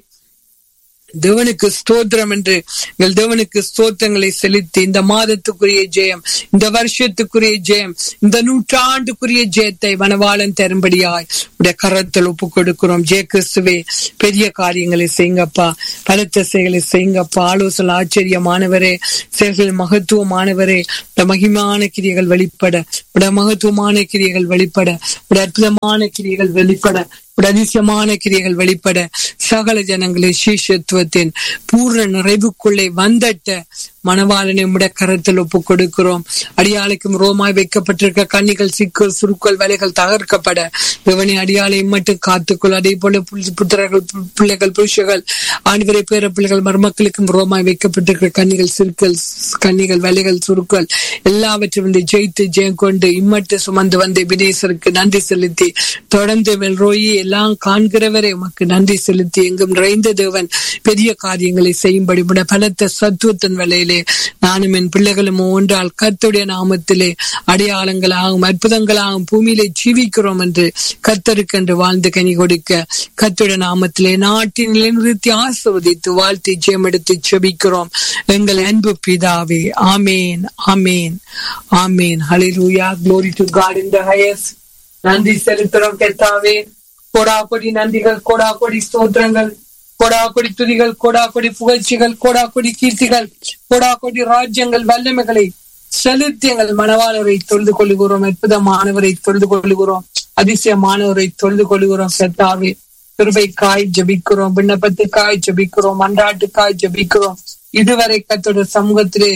தேவனுக்கு ஸ்தோத்திரம் என்று எங்கள் தேவனுக்கு ஸ்தோத்திரங்களை செலுத்தி இந்த மாதத்துக்குரிய ஜெயம் இந்த வருஷத்துக்குரிய ஜெயம் இந்த நூற்றாண்டுக்குரிய ஜெயத்தை வனவாளன் தரும்படியாய் உடைய கரத்தில் ஒப்பு கொடுக்கிறோம் ஜெய கிறிஸ்துவே பெரிய காரியங்களை செய்யுங்கப்பா பலத்த செயலை செய்யுங்கப்பா ஆலோசனை ஆச்சரியமானவரே செயல்கள் மகத்துவமானவரே உடைய மகிமான கிரியைகள் வெளிப்பட உடைய மகத்துவமான கிரியைகள் வெளிப்பட உடைய அற்புதமான கிரியைகள் வெளிப்பட உடைய அதிசயமான கிரியைகள் வெளிப்பட சகல ஜனங்களை சீஷத்துவத்தின் பூர்ண நிறைவுக்குள்ளே வந்தட்ட மணவாளனை உடைய கரத்தில் ஒப்பு கொடுக்கிறோம் அடியாளுக்கும் ரோமாய் வைக்கப்பட்டிருக்க கண்ணிகள் சிக்கல் சுருக்கள் வேலைகள் தகர்க்கப்பட இவனை அடியாளை மட்டும் காத்துக்கொள் அதே போல புத்திரர்கள் பிள்ளைகள் புருஷர்கள் ஆண்வரை பேர பிள்ளைகள் மருமக்களுக்கும் ரோமாய் வைக்கப்பட்டிருக்கிற கண்ணிகள் சிறுக்கள் கண்ணிகள் வேலைகள் சுருக்கள் எல்லாவற்றையும் வந்து ஜெயித்து ஜெயம் கொண்டு இம்மட்டு சுமந்து வந்த வினேசருக்கு நன்றி செலுத்தி தொடர்ந்து வெல்ரோயி எல்லாம் காண்கிறவரை உமக்கு நன்றி செலுத்தி எங்கும் நிறைந்த தேவன் பெரிய காரியங்களை செய்யும்படி முட பலத்த சத்துவத்தின் வேலையிலே நானும் என் பிள்ளைகளும் ஒன்றால் கத்துடைய நாமத்திலே அடையாளங்களாகவும் அற்புதங்களாகவும் பூமியிலே ஜீவிக்கிறோம் என்று கத்தருக்கு என்று வாழ்ந்து கனி கொடுக்க கத்துடைய நாமத்திலே நாட்டின் நிலைநிறுத்தி ஆசிர்வதித்து வாழ்த்தி ஜெயமெடுத்து செபிக்கிறோம் எங்கள் அன்பு பிதாவே ஆமேன் ஆமேன் ஆமேன் hallelujah glory to God in the highest நன்றி செலுத்துறோம் கெத்தாவே கொடா கொடி நன்றிகள் கொடா கொடி ஸ்தோத்திரங்கள் கொடா கொடி துதிகள் கொடா கொடி புகழ்ச்சிகள் கொடா கொடி கீர்த்திகள் கொடா கொடி ராஜ்யங்கள் வல்லமைகளை செலுத்தி எங்கள் மனவாளரை தொழுது கொள்ளுகிறோம் அற்புதமானவரை தொழுது கொள்ளுகிறோம் அதிசயமானவரை தொழுது கொள்ளுகிறோம் செத்தாவே கிருபைக்காய் ஜபிக்கிறோம் விண்ணப்பத்துக்காய் ஜபிக்கிறோம் அன்றாட்டுக்காய் ஜபிக்கிறோம் இதுவரை கத்தோட சமூகத்திலே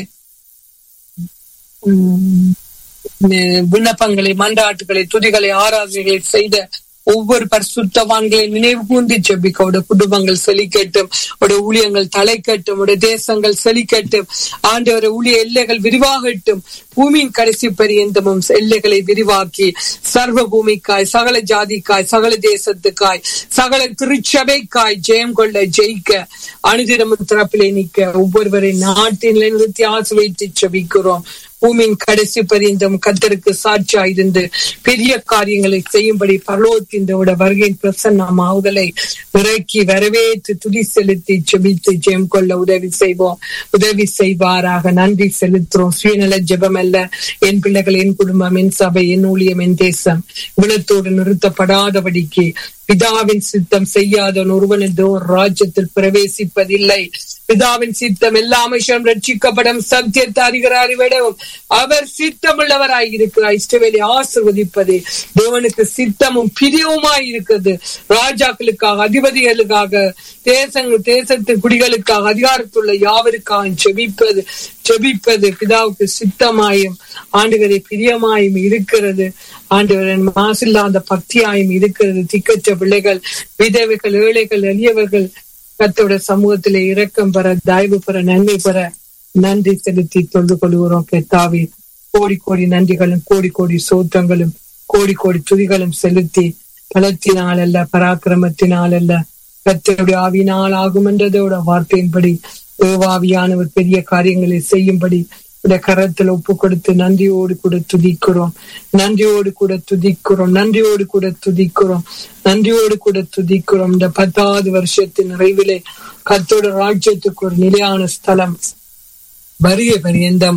விண்ணப்பங்களை மன்றாட்டுகளை துதிகளை ஆராதனைகளை செய்த ஒவ்வொரு பரிசுத்தவான்களை நினைவு கூர்ந்து ஜெபிக்க உடைய குடும்பங்கள் செழிக்கட்டும் உடைய ஊழியங்கள் தலைக்கட்டும் உடைய தேசங்கள் செழிக்கட்டும் ஆண்டவர ஊழிய எல்லைகள் விரிவாகட்டும் பூமியின் கடைசி பரியந்தமும் எல்லைகளை விரிவாக்கி சர்வ பூமிக்காய் சகல ஜாதிக்காய் சகல தேசத்துக்காய் சகல திருச்சபைக்காய் ஜெயம் கொள்ள ஜெயிக்க அனுதினமும் திறப்பிலே நிற்க ஒவ்வொருவரை நாட்டின் நிறுத்தி ஆசை வைத்து ஜெபிக்கிறோம் பூமியின் கடைசி பரியந்தம் கத்தருக்கு சாட்சியா இருந்து பெரிய காரியங்களை செய்யும்படி பரலோகத்தின் வருகையின் பிரசன்னமாவுதலை இறக்கி வரவேற்று துதி செலுத்தி செபித்து ஜெயம் கொள்ள உதவி செய்வோம் உதவி செய்வாராக நன்றி செலுத்துறோம் சுயநல ஜெபம் அல்ல என் பிள்ளைகள் என் குடும்பம் என் சபை என் ஊழியம் என் தேசம் விளத்தோடு நிறுத்தப்படாதபடிக்கு பிதாவின் சித்தம் செய்யாத ஒருவனதோ ராஜ்யத்தில் பிரவேசிப்பதில்லை பிதாவின் சித்தம் எல்லா மனுஷனும் ரட்சிக்கப்படும் சத்தியத்தை அறிகிற அறிவிடவும் அவர் சித்தமுள்ளவராய் இருக்கிறார் இஷ்டவேலை ஆசிர்வதிப்பதே தேவனுக்கு சித்தமும் பிரியவுமாய் இருக்கிறது ராஜாக்களுக்காக அதிபதிகளுக்காக தேசங்கள் தேசத்து குடிகளுக்காக அதிகாரத்துள்ள யாவருக்காக செபிப்பது செபிப்பது பிதாவுக்கு சித்தமாயும் ஆண்டுகளை பிரியமாயும் இருக்கிறது ஆண்டவரின் மாசில்லாத பக்தியாயும் இருக்கிறது திக்கற்ற பிள்ளைகள் விதவைகள் ஏழைகள் எளியவர்கள் கத்தோட சமூகத்திலே இரக்கம் பெற தயவு பெற நன்மை பெற நன்றி செலுத்தி தொண்டு கொள்கிறோம் கெத்தாவி கோடி கோடி நன்றிகளும் கோடி கோடி சோத்தங்களும் கோடி கோடி துதிகளும் செலுத்தி பலத்தினால் அல்ல பராக்கிரமத்தினால் அல்ல கத்தருடைய ஆவினால் ஆகும் என்றதோட வார்த்தையின்படி தேவாவியானவர் பெரிய காரியங்களை செய்யும்படி உடைய கரத்தில் ஒப்பு கொடுத்து நன்றியோடு கூட துதிக்கிறோம் நன்றியோடு கூட துதிக்கிறோம் நன்றியோடு கூட துதிக்கிறோம் நன்றியோடு கூட துதிக்கிறோம் இந்த பத்தாவது வருஷத்தின் நிறைவிலே கத்தோட ராஜ்யத்துக்கு ஒரு நிலையான ஸ்தலம் வருகை பரியந்தம்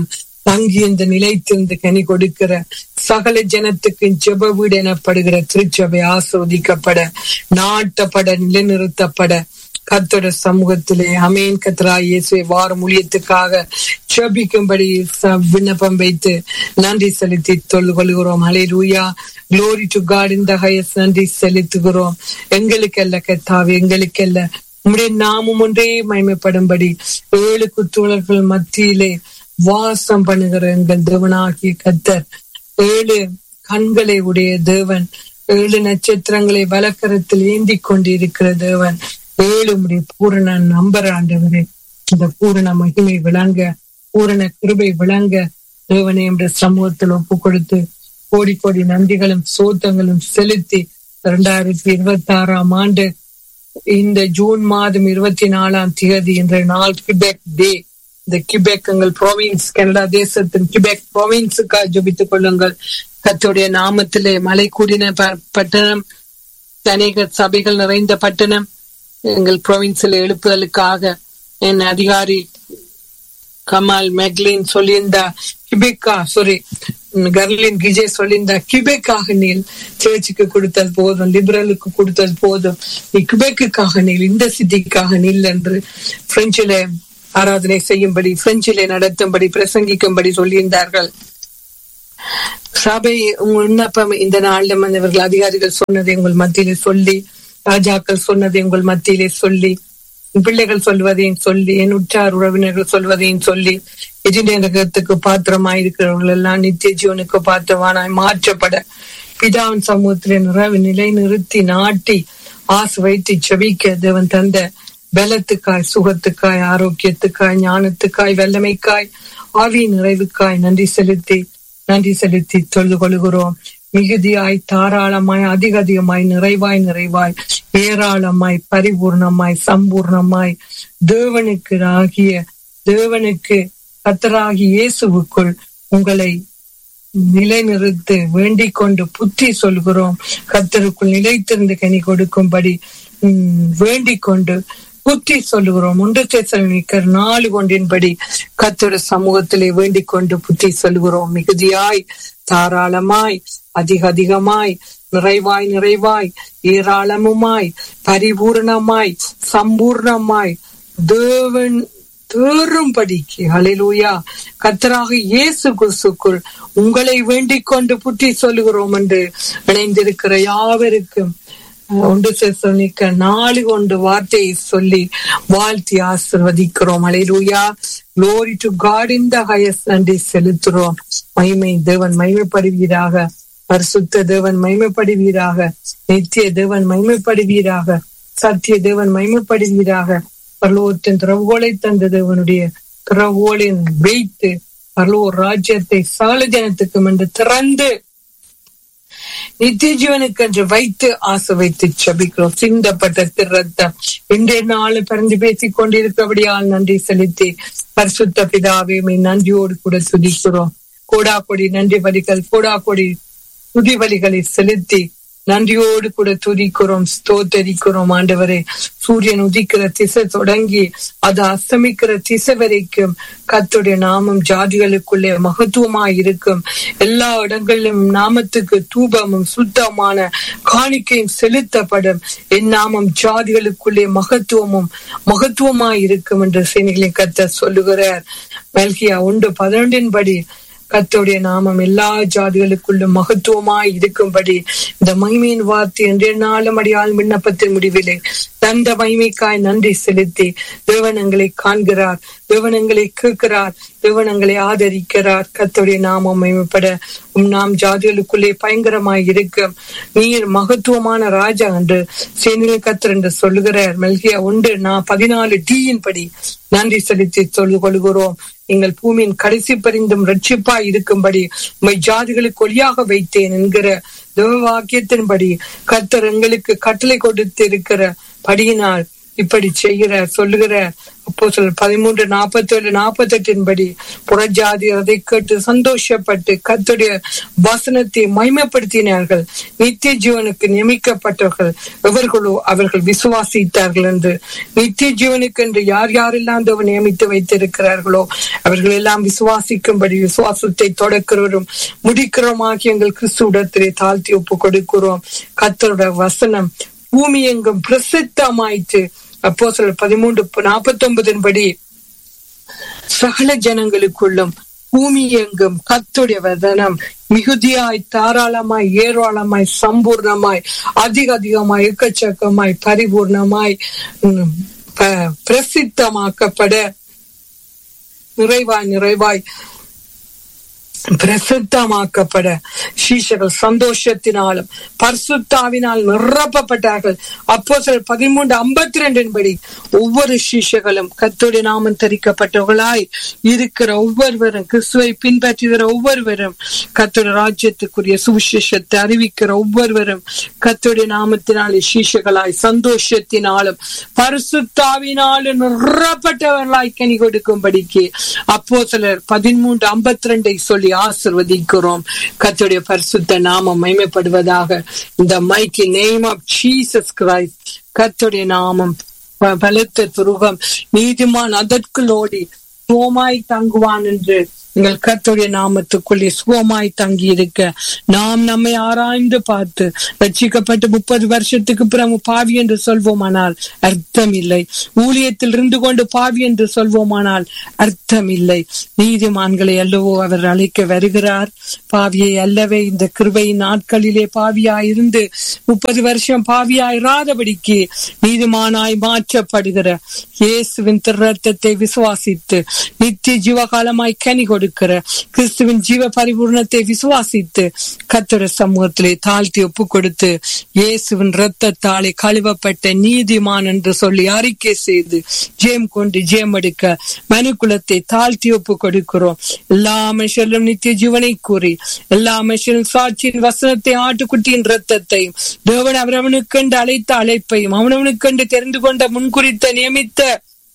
தங்கி இந்த நிலைத்திருந்து கனி கொடுக்கிற சகல ஜனத்துக்கு ஜெப வீடு எனப்படுகிற திருச்சபை ஆஸ்வதிக்கப்பட நாட்டப்பட நிலைநிறுத்தப்பட கத்தோட சமூகத்திலே அமேன் கத்ரா இயேசுவை வாரம் ஊழியத்துக்காக ஜபிக்கும்படி விண்ணப்பம் வைத்து நன்றி செலுத்தி தொழு கொள்கிறோம் hallelujah glory to God in the highest நன்றி செலுத்துகிறோம் எங்களுக்கல்ல கத்தாவே எங்களுக்கல்ல உம்முடைய நாமம் ஒன்றே மயமைப்படும்படி ஏழு குத்துவலர்கள் மத்தியிலே வாசம் பண்ணுகிற எங்கள் தேவனாகிய கத்தர் ஏழு கண்களை உடைய தேவன் ஏழு நட்சத்திரங்களை வலக்கரத்தில் ஏந்தி கொண்டிருக்கிற தேவன் ஏழு முறை பூரண நம்பர் ஆண்டவரே இந்த பூரண மகிமை விளங்க பூரண கிருபை விளங்க தேவனை என்ற சமூகத்தில் ஒப்பு கொடுத்து கோடி கோடி நன்றிகளும் சோத்தங்களும் செலுத்தி இரண்டாயிரத்தி இருபத்தி ஆறாம் ஆண்டு இந்த ஜூன் மாதம் இருபத்தி நாலாம் தேதி என்ற நாள் கிபெக் டே இந்த கிபெக் எங்கள் ப்ரோவின்ஸ் கனடா தேசத்தின் கிபெக் ப்ரோவின்ஸுக்காக ஜபித்துக் கொள்ளுங்கள் கத்துடைய நாமத்திலே மலை கூடின பட்டணம் அநேக சபைகள் நிறைந்த பட்டணம் எங்கள் ப்ரொவின்ஸில் எழுப்புதலுக்காக என் அதிகாரி கமால் மெக்லின் சொல்லியிருந்தா கிபெக்கா சாரி கர்லின் கிஜே சொல்லியிருந்தா கிபெக்காக நீல் சேர்ச்சுக்கு கொடுத்தது போதும் லிபரலுக்கு கொடுத்தது போதும் நீ கிபெக்குக்காக நீல் இந்த சித்திக்காக நீல் என்று பிரெஞ்சில ஆராதனை செய்யும்படி பிரெஞ்சிலே நடத்தும்படி பிரசங்கிக்கும்படி சொல்லியிருந்தார்கள் சபை விண்ணப்பம் இந்த நாளில் மன்னவர்கள் அதிகாரிகள் சொன்னதை உங்கள் மத்தியிலே சொல்லி ராஜாக்கள் சொன்னதை உங்கள் மத்தியிலே சொல்லி பிள்ளைகள் சொல்வதையும் சொல்லி என் உற்றார் உறவினர்கள் சொல்வதையும் சொல்லி எஜினேரகத்துக்கு பாத்திரமாய் இருக்கிறவர்கள் எல்லாம் நித்திய ஜீவனுக்கு பாத்திரமானாய் மாற்றப்பட பிதாவின் சமூகத்திலே நிறைவு நிலை நிறுத்தி நாட்டி ஆசு வைத்து செபிக்க தேவன் தந்த பலத்துக்காய் சுகத்துக்காய் ஆரோக்கியத்துக்காய் ஞானத்துக்காய் வல்லமைக்காய் ஆவி நிறைவுக்காய் நன்றி செலுத்தி நன்றி செலுத்தி தொழுது கொள்கிறோம் மிகுதியாய் தாராளமாய் அதிக அதிகமாய் நிறைவாய் நிறைவாய் ஏராளமாய் பரிபூர்ணமாய் சம்பூர்ணமாய் தேவனுக்கு ஆகிய தேவனுக்கு கத்தராகி இயேசுவுக்குள் உங்களை நிலைநிறுத்து வேண்டிக் கொண்டு புத்தி சொல்கிறோம் கத்தருக்குள் நிலைத்திருந்து கனி கொடுக்கும்படி வேண்டிக் கொண்டு புத்தி சொல்லுகிறோம் ஒன்று தேசனிக்கர் நாலு கொண்டின்படி கத்தோட சமூகத்திலே வேண்டிக் கொண்டு புத்தி சொல்லுகிறோம் மிகுதியாய் தாராளமாய் அதிக அதிகமாய் நிறைவாய் நிறைவாய் ஏராளமுமாய் பரிபூர்ணமாய் சம்பூர்ணமாய் தேவன் தேறும்படிக்கு அலையிலூயா கத்தராக இயேசு குசுக்குள் உங்களை வேண்டிக் கொண்டு புத்தி சொல்லுகிறோம் என்று இணைந்திருக்கிற யாவருக்கும் ஒன்று சொன்னிக்க நாலு கொண்டு வார்த்தையை சொல்லி வாழ்த்தி ஆசிர்வதிக்கிறோம் hallelujah glory to God in the highest நன்றி செலுத்துறோம் மகிமை தேவன் மகிமைப்படுவீராக பரிசுத்த தேவன் மகிமைப்படுவீராக நித்திய தேவன் மகிமைப்படுவீராக சத்திய தேவன் மகிமைப்படுவீராக பரலோகத்தின் திறவுகோலை தந்த தேவனுடைய திறவுகோலின் வைத்து பரலோர் ராஜ்யத்தை சகல ஜனத்துக்கும் என்று திறந்து நித்திய ஜீவனுக்கு என்று வைத்து ஆசை வைத்து சபிக்கிறோம் சிந்தப்பட்ட திருரத்தம் இன்றைய நாள் பிறந்து பேசிக் கொண்டிருக்கிறபடியால் நன்றி செலுத்தி பரிசுத்த பிதாவே நன்றியோடு கூட துதிக்கிறோம் கோடா கொடி நன்றி வலிகள் கோடா கொடி துதி வலிகளை செலுத்தி நன்றியோடு கூட துதிக்கிறோம் ஸ்தோத்தரிக்கிறோம் ஆண்டவரே சூரியன் உதிக்கிற திசை தொடங்கி அது அஸ்தமிக்கிற திசை வரைக்கும் கத்துடைய நாமம் ஜாதிகளுக்குள்ளே மகத்துவமாய் இருக்கும் எல்லா இடங்களிலும் நாமத்துக்கு தூபமும் சுத்தமான காணிக்கையும் செலுத்தப்படும் என் நாமம் ஜாதிகளுக்குள்ளே மகத்துவமும் மகத்துவமாய் இருக்கும் என்று சேனைகளை கத்த சொல்லுகிறார் மெல்கியா ஒன்று பதினொன்றின் படி கத்தோடைய நாமம் எல்லா ஜாதிகளுக்குள்ளும் மகத்துவமாய் இருக்கும்படி இந்த மகிமையின் வார்த்தை என்றே நாளும் அடியால் விண்ணப்பத்தின் முடிவிலே தந்த மகிமைக்காய் நன்றி செலுத்தி தேவனங்களை காண்கிறார் தேவனங்களை கேட்கிறார் தேவனங்களை ஆதரிக்கிறார் கத்தோடைய நாமம் மகிமைப்பட உம் நாம் ஜாதிகளுக்குள்ளே பயங்கரமாய் இருக்கும் நீர் மகத்துவமான ராஜா என்று சேனில் கத்தர் என்று சொல்லுகிறார் மெல்கியா ஒன்று நான் பதினாலு டீயின் படி நன்றி செலுத்தி சொல்லிக் கொள்கிறோம் எங்கள் பூமியின் கடைசி பரிந்தும் ரட்சிப்பாய் இருக்கும்படி உமை ஜாதிகளுக்கு ஒளியாக வைத்தேன் என்கிற தேவ வாக்கியத்தின்படி கர்த்தர் எங்களுக்கு கட்டளை கொடுத்து இருக்கிற படியினால் இப்படி செய்கிற சொல்லுகிற அப்போ சில பதிமூன்று நாற்பத்தி ஏழு நாற்பத்தி எட்டின் படி புறஜாதி அதை கேட்டு சந்தோஷப்பட்டு கத்துடைய வசனத்தை மைமைப்படுத்தினார்கள் நித்திய ஜீவனுக்கு நியமிக்கப்பட்டவர்கள் எவர்களோ அவர்கள் விசுவாசித்தார்கள் என்று நித்திய ஜீவனுக்கு என்று யார் யாரெல்லாம் தேவன் நியமித்து வைத்திருக்கிறார்களோ அவர்கள் எல்லாம் விசுவாசிக்கும்படி விசுவாசத்தை தொடக்கிறவரும் முடிக்கிறோமாகி எங்கள் கிறிஸ்துவிடத்திலே தாழ்த்தி ஒப்பு கொடுக்கிறோம் கத்தருடைய வசனம் பூமி எங்கும் பிரசித்தமாயிற்று அப்போ சில பதிமூன்று நாற்பத்தி ஒன்பதின் படி சகல ஜனங்களுக்குள்ளும் பூமி எங்கும் கத்துடைய வதனம் மிகுதியாய் தாராளமாய் ஏராளமாய் சம்பூர்ணமாய் அதிக அதிகமாய் எக்கச்சக்கமாய் பரிபூர்ணமாய் உம், ப- பிரசித்தமாக்கப்பட நிறைவாய் நிறைவாய் பிரசித்தமாக்கப்பட சீஷர்கள் சந்தோஷத்தினாலும் பரிசுத்தாவினால் நிரப்பப்பட்டார்கள் அப்போ சில பதிமூன்று ஐம்பத்தி ரெண்டின் படி ஒவ்வொரு சீஷர்களும் கத்தோடைய நாமம் தரிக்கப்பட்டவர்களாய் இருக்கிற ஒவ்வொருவரும் கிறிஸ்துவை பின்பற்றுகிற ஒவ்வொருவரும் கத்தோட ராஜ்யத்துக்குரிய சுவிசேஷத்தை அறிவிக்கிற ஒவ்வொருவரும் கத்தோடைய நாமத்தினாலே சீஷர்களாய் சந்தோஷத்தினாலும் பரிசுத்தாவினாலும் நிரப்பட்டவர்களாய் கனி கொடுக்கும்படிக்கு அப்போ சிலர் பதிமூன்று ஐம்பத்தி ரெண்டை சொல்லி ஆசிர்வதிக்கிறோம் கர்த்தருடைய பரிசுத்த நாமம் மைமைப்படுவதாக in the mighty name of Jesus Christ கர்த்தருடைய நாமம் ப- பலத்த துருகம் நீதிமான் அதற்குள் ஓடி சுகமாய் தங்குவான் என்று எங்கள் கர்த்தருடைய நாமத்துக்குள்ளே சுகமாய் தங்கி இருக்க நாம் நம்மை ஆராய்ந்து பார்த்து ரட்சிக்கப்பட்டு முப்பது வருஷத்துக்கு பிறகு பாவி என்று சொல்வோமானால் அர்த்தம் இல்லை ஊழியத்தில் இருந்து கொண்டு பாவி என்று சொல்வோமானால் அர்த்தம் இல்லை நீதிமான்களை அல்லவோ அவர் அழைக்க வருகிறார் பாவியை அல்லவே இந்த கிருபை நாட்களிலே பாவியாய் இருந்து முப்பது வருஷம் பாவியாயிராதபடிக்கு நீதிமானாய் மாற்றப்படுகிற இயேசுவின் திருரத்தத்தை விசுவாசித்து நித்திய ஜீவகாலமாய் கனி கொடுக்கிற கிறிஸ்துவின் ஜீவ பரிபூர்ணத்தை விசுவாசித்து கத்தர சமூகத்திலே தாழ்த்தி ஒப்பு கொடுத்து இயேசுவின் இரத்தத்தாலே கழுவப்பட்ட நீதிமான் என்று சொல்லி அறிக்கை செய்து ஜெயம் கொண்டு ஜெயம் எடுக்க மனுக்குலத்தை தாழ்த்தி ஒப்பு கொடுக்கிறோம் எல்லா மனுஷரும் நித்திய ஜீவனை கூறி எல்லா மனுஷரும் சாட்சியின் வசனத்தை ஆட்டுக்குட்டியின் இரத்தத்தையும் தேவன் அவரவனுக்கென்று அழைத்த அழைப்பையும் அவனவனுக்கென்று தெரிந்து கொண்ட முன்குறித்த நியமித்த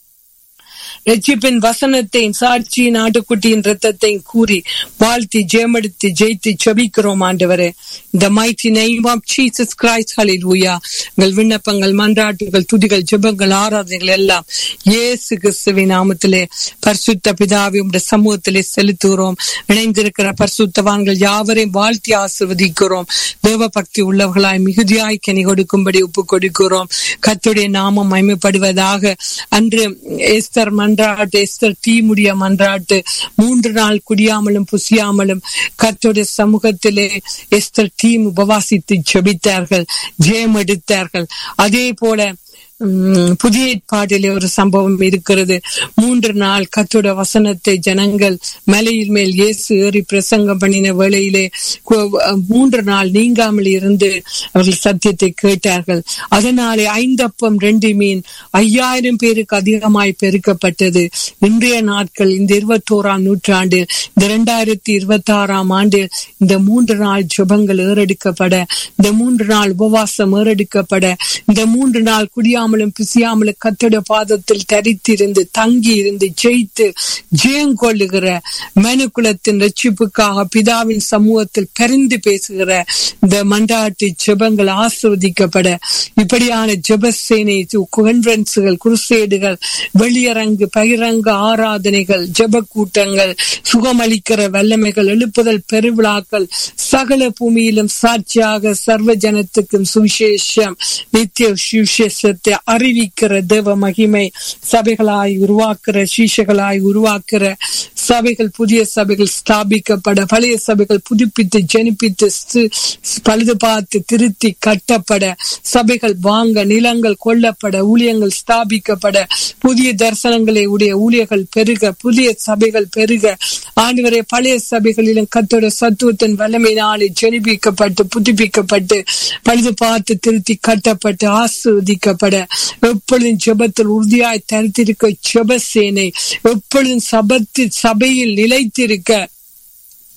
ரட்சிப்பின் வசனத்தையும் சாட்சியின் ஆட்டுக்குட்டியின் ரத்தத்தையும் கூறி வாழ்த்தி ஜெயமெடுத்து ஜெயித்து செபிக்கிறோம் ஆண்டவரே in the mighty name of Jesus Christ hallelujah உங்கள் விண்ணப்பங்கள் மன்றாட்டுகள் துதிகள் ஜெபங்கள் ஆராதனைகள் எல்லாம் இயேசு கிறிஸ்துவின் நாமத்திலே பரிசுத்த பிதாவை உடைய சமூகத்திலே செலுத்துகிறோம் இணைந்திருக்கிற பரிசுத்தவான்கள் யாவரையும் வாழ்த்தி ஆசிர்வதிக்கிறோம் தேவ பக்தி உள்ளவர்களாய் மிகுதியாய் கனி கொடுக்கும்படி ஒப்பு கொடுக்கிறோம் கர்த்தருடைய நாமம் மகிமைப்படுவதாக அன்று எஸ்தர் மன்றாட்டு எஸ்தர் தீமுடிய மன்றாட்டு மூன்று நாள் குடியாமலும் புசியாமலும் கர்த்தருடைய சமூகத்திலே எஸ்தர் டீம் உபவாசித்து ஜெபித்தார்கள் ஜெயம் எடுத்தார்கள் அதே போல உம், புதிய ஏற்பாட்டிலே ஒரு சம்பவம் இருக்கிறது மூன்று நாள் கத்தோட வசனத்தை ஜனங்கள் மலையில் மேல் இயேசு ஏறி பிரசங்கம் பண்ணின வேளையிலே கு- மூன்று நாள் நீங்காமல் இருந்து அவர்கள் சத்தியத்தை கேட்டார்கள் அதனாலே ஐந்தப்பம் ரெண்டு மீன் ஐயாயிரம் பேருக்கு அதிகமாய் பெருக்கப்பட்டது இன்றைய நாட்கள் இந்த இருபத்தோராம் நூற்றாண்டு இந்த இரண்டாயிரத்தி இருபத்தி ஆறாம் ஆண்டு இந்த மூன்று நாள் ஜெபங்கள் ஏறெடுக்கப்பட இந்த மூன்று நாள் உபவாசம் ஏறெடுக்கப்பட இந்த மூன்று நாள் குடியாமலும் பிசியாமலும் கத்தோட பாதத்தில் தரித்திருந்து தங்கி இருந்து ஜெயித்து ஜெயங்கொள்ளுகிற மனுக்குலத்தின் ரட்சிப்புக்காக பிதாவின் சமூகத்தில் பரிந்து பேசுகிற இந்த மண்டாட்டு ஜெபங்கள் ஆசிர்வதிக்கப்பட இப்படியான ஜெபசேனை கான்பரன்ஸுகள் குருசேடுகள் வெளியரங்கு பகிரங்க ஆராதனைகள் ஜெப கூட்டங்கள் சுகமளிக்கிற வல்லமைகள் எழுப்புதல் பெருவிழாக்கள் சகல பூமியிலும் சாட்சியாக சர்வ ஜனத்துக்கும் சுவிசேஷம் நித்திய சுவிசேஷத்தை அறிவிக்கிற தேவ மகிமை சபைகளாய் உருவாக்குற சீஷகளாய் உருவாக்குற சபைகள் புதிய சபைகள் ஸ்தாபிக்கப்பட பழைய சபைகள் புதுப்பித்து ஜனிப்பித்து சி- பழுது பார்த்து திருத்தி கட்டப்பட சபைகள் வாங்க நிலங்கள் கொல்லப்பட ஊழியங்கள் ஸ்தாபிக்கப்பட புதிய தரிசனங்களை உடைய ஊழியர்கள் பெருக புதிய சபைகள் பெருக ஆண்டவரே பழைய சபைகளிலும் கத்தோட சத்துவத்தின் வல்லமையினாலே ஜெனிப்பிக்கப்பட்டு புதுப்பிக்கப்பட்டு பழுது பார்த்து திருத்தி கட்டப்பட்டு ஆசிர்வதிக்கப்பட எப்பொழுதும் ஜெபத்தில் உறுதியாய் தரித்திருக்க ஜெப சேனை எப்பொழுதும் சபத்தில் சபையில் நிலைத்திருக்க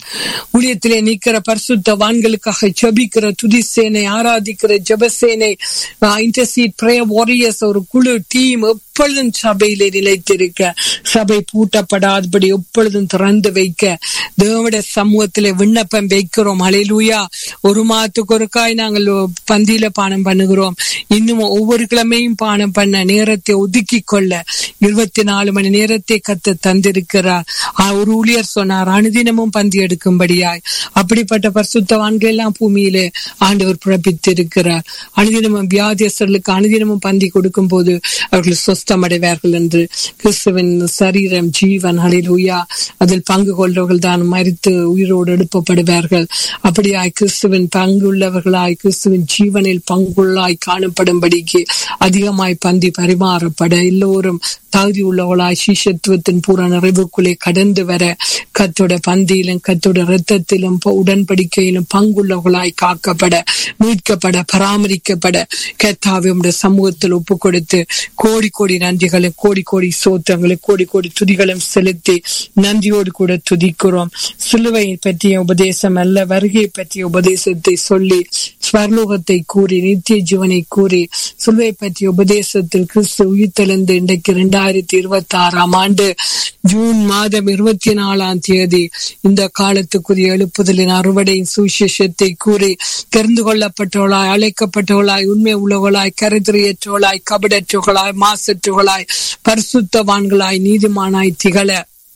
ஊழியத்திலே நிற்கிற பரிசுத்தவான்களுக்காக ஜபிக்கிற துதிசேனை ஆராதிக்கிற ஜபசேனை இன்டர்சீட் பிரே வாரியர்ஸ் ஒரு குழு டீம் எப்பொழுதும் சபையிலே நிலைத்திருக்க சபை பூட்டப்படாதபடி எப்பொழுதும் திறந்து வைக்க தேவட சமூகத்திலே விண்ணப்பம் வைக்கிறோம் அலையிலூயா ஒரு மாதத்துக்கு ஒருக்காய் நாங்கள் பந்தியில பானம் பண்ணுகிறோம் இன்னும் ஒவ்வொரு கிழமையும் பானம் பண்ண நேரத்தை ஒதுக்கி கொள்ள இருபத்தி நாலு மணி நேரத்தை கத்து தந்திருக்கிறார் ஒரு ஊழியர் சொன்னார் அனுதினமும் பந்தி எடுக்கும்படியாய் அப்படிப்பட்ட பரிசுத்தவான்கள் எல்லாம் பூமியிலே ஆண்டவர் பிறப்பித்திருக்கிறார் அனுதினமும் வியாதியஸ்தர்களுக்கு அனுதினமும் பந்தி கொடுக்கும் போது அவர்கள் சொஸ்தமடைவார்கள் என்று கிறிஸ்துவின் சரீரம் ஜீவன் ஹலிலூயா அதில் பங்கு கொள்றவர்கள் தான் மறித்து உயிரோடு எழுப்பப்படுவார்கள் அப்படியாய் கிறிஸ்துவின் பங்கு உள்ளவர்களாய் கிறிஸ்துவின் ஜீவனில் பங்குள்ளாய் காணப்படும்படிக்கு அதிகமாய் பந்தி பரிமாறப்பட எல்லோரும் தகுதி உள்ளவர்களாய் சிஷத்துவத்தின் பூர நிறைவுக்குள்ளே கடந்து வர கத்தோட பந்தியிலும் கத்தோட ரத்தத்திலும் உடன்படிக்கையிலும் பங்குள்ளவர்களாய் காக்கப்பட மீட்கப்பட பராமரிக்கப்பட கத்தாவியுடைய சமூகத்தில் ஒப்பு கொடுத்து கோடி கோடி நன்றிகளும் கோடி கோடி சோத்திரங்களும் கோடி கோடி துதிகளும் செலுத்தி நன்றியோடு கூட துதிக்கிறோம் சிலுவையை பற்றிய உபதேசம் அல்ல வருகையை பற்றிய உபதேசத்தை சொல்லி ஸ்வர்லோகத்தை கூறி நித்திய ஜீவனை கூறி சிலுவை பற்றிய உபதேசத்தில் கிறிஸ்து உயிர்த்தெழுந்து இன்றைக்கு இரண்டாயிரத்தி இருபத்தி ஆறாம் ஆண்டு ஜூன் மாதம் இருபத்தி நாலாம் தேதி இந்த காலத்துக்குரிய எழுப்புதலின் அறுவடையின் சுவிசேஷத்தை கூறி தெரிந்து கொள்ளப்பட்டவளாய் அழைக்கப்பட்டவளாய் உண்மை உள்ளவளாய் கருதிரியற்றவளாய் கபடற்றவளாய் மாசற்றவளாய் பரிசுத்தவான்களாய் நீதிமானாய் திகழ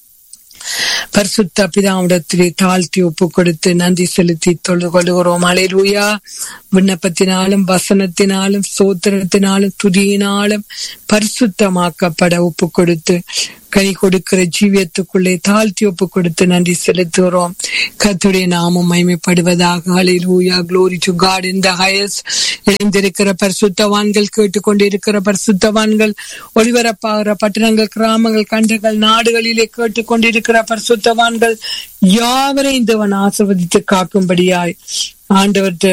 பரிசுத்த பிதாவிடத்திலே தாழ்த்தி ஒப்பு கொடுத்து நன்றி செலுத்தி தொழுது கொள்கிறோம் அலையிலூயா விண்ணப்பத்தினாலும் வசனத்தினாலும் சோத்திரத்தினாலும் துதியினாலும் பரிசுத்தமாக்கப்பட ஒப்பு கொடுத்து கை கொடுக்கிற ஜீவியத்துக்குள்ளே தாழ்த்தி ஒப்பு கொடுத்து நன்றி செலுத்துகிறோம் கத்துடைய நாமம் மைமைப்படுவதாக hallelujah glory to God in the highest இணைந்திருக்கிற பரிசுத்தவான்கள் கேட்டுக்கொண்டிருக்கிற பரிசுத்தவான்கள் ஒளிபரப்பாகிற பட்டணங்கள் கிராமங்கள் கண்டங்கள் நாடுகளிலே கேட்டுக்கொண்டிருக்கிற பரிசுத்தவான்கள் யாவரையும் தேவன் ஆசிர்வதித்து காக்கும்படியாய் ஆண்டவர்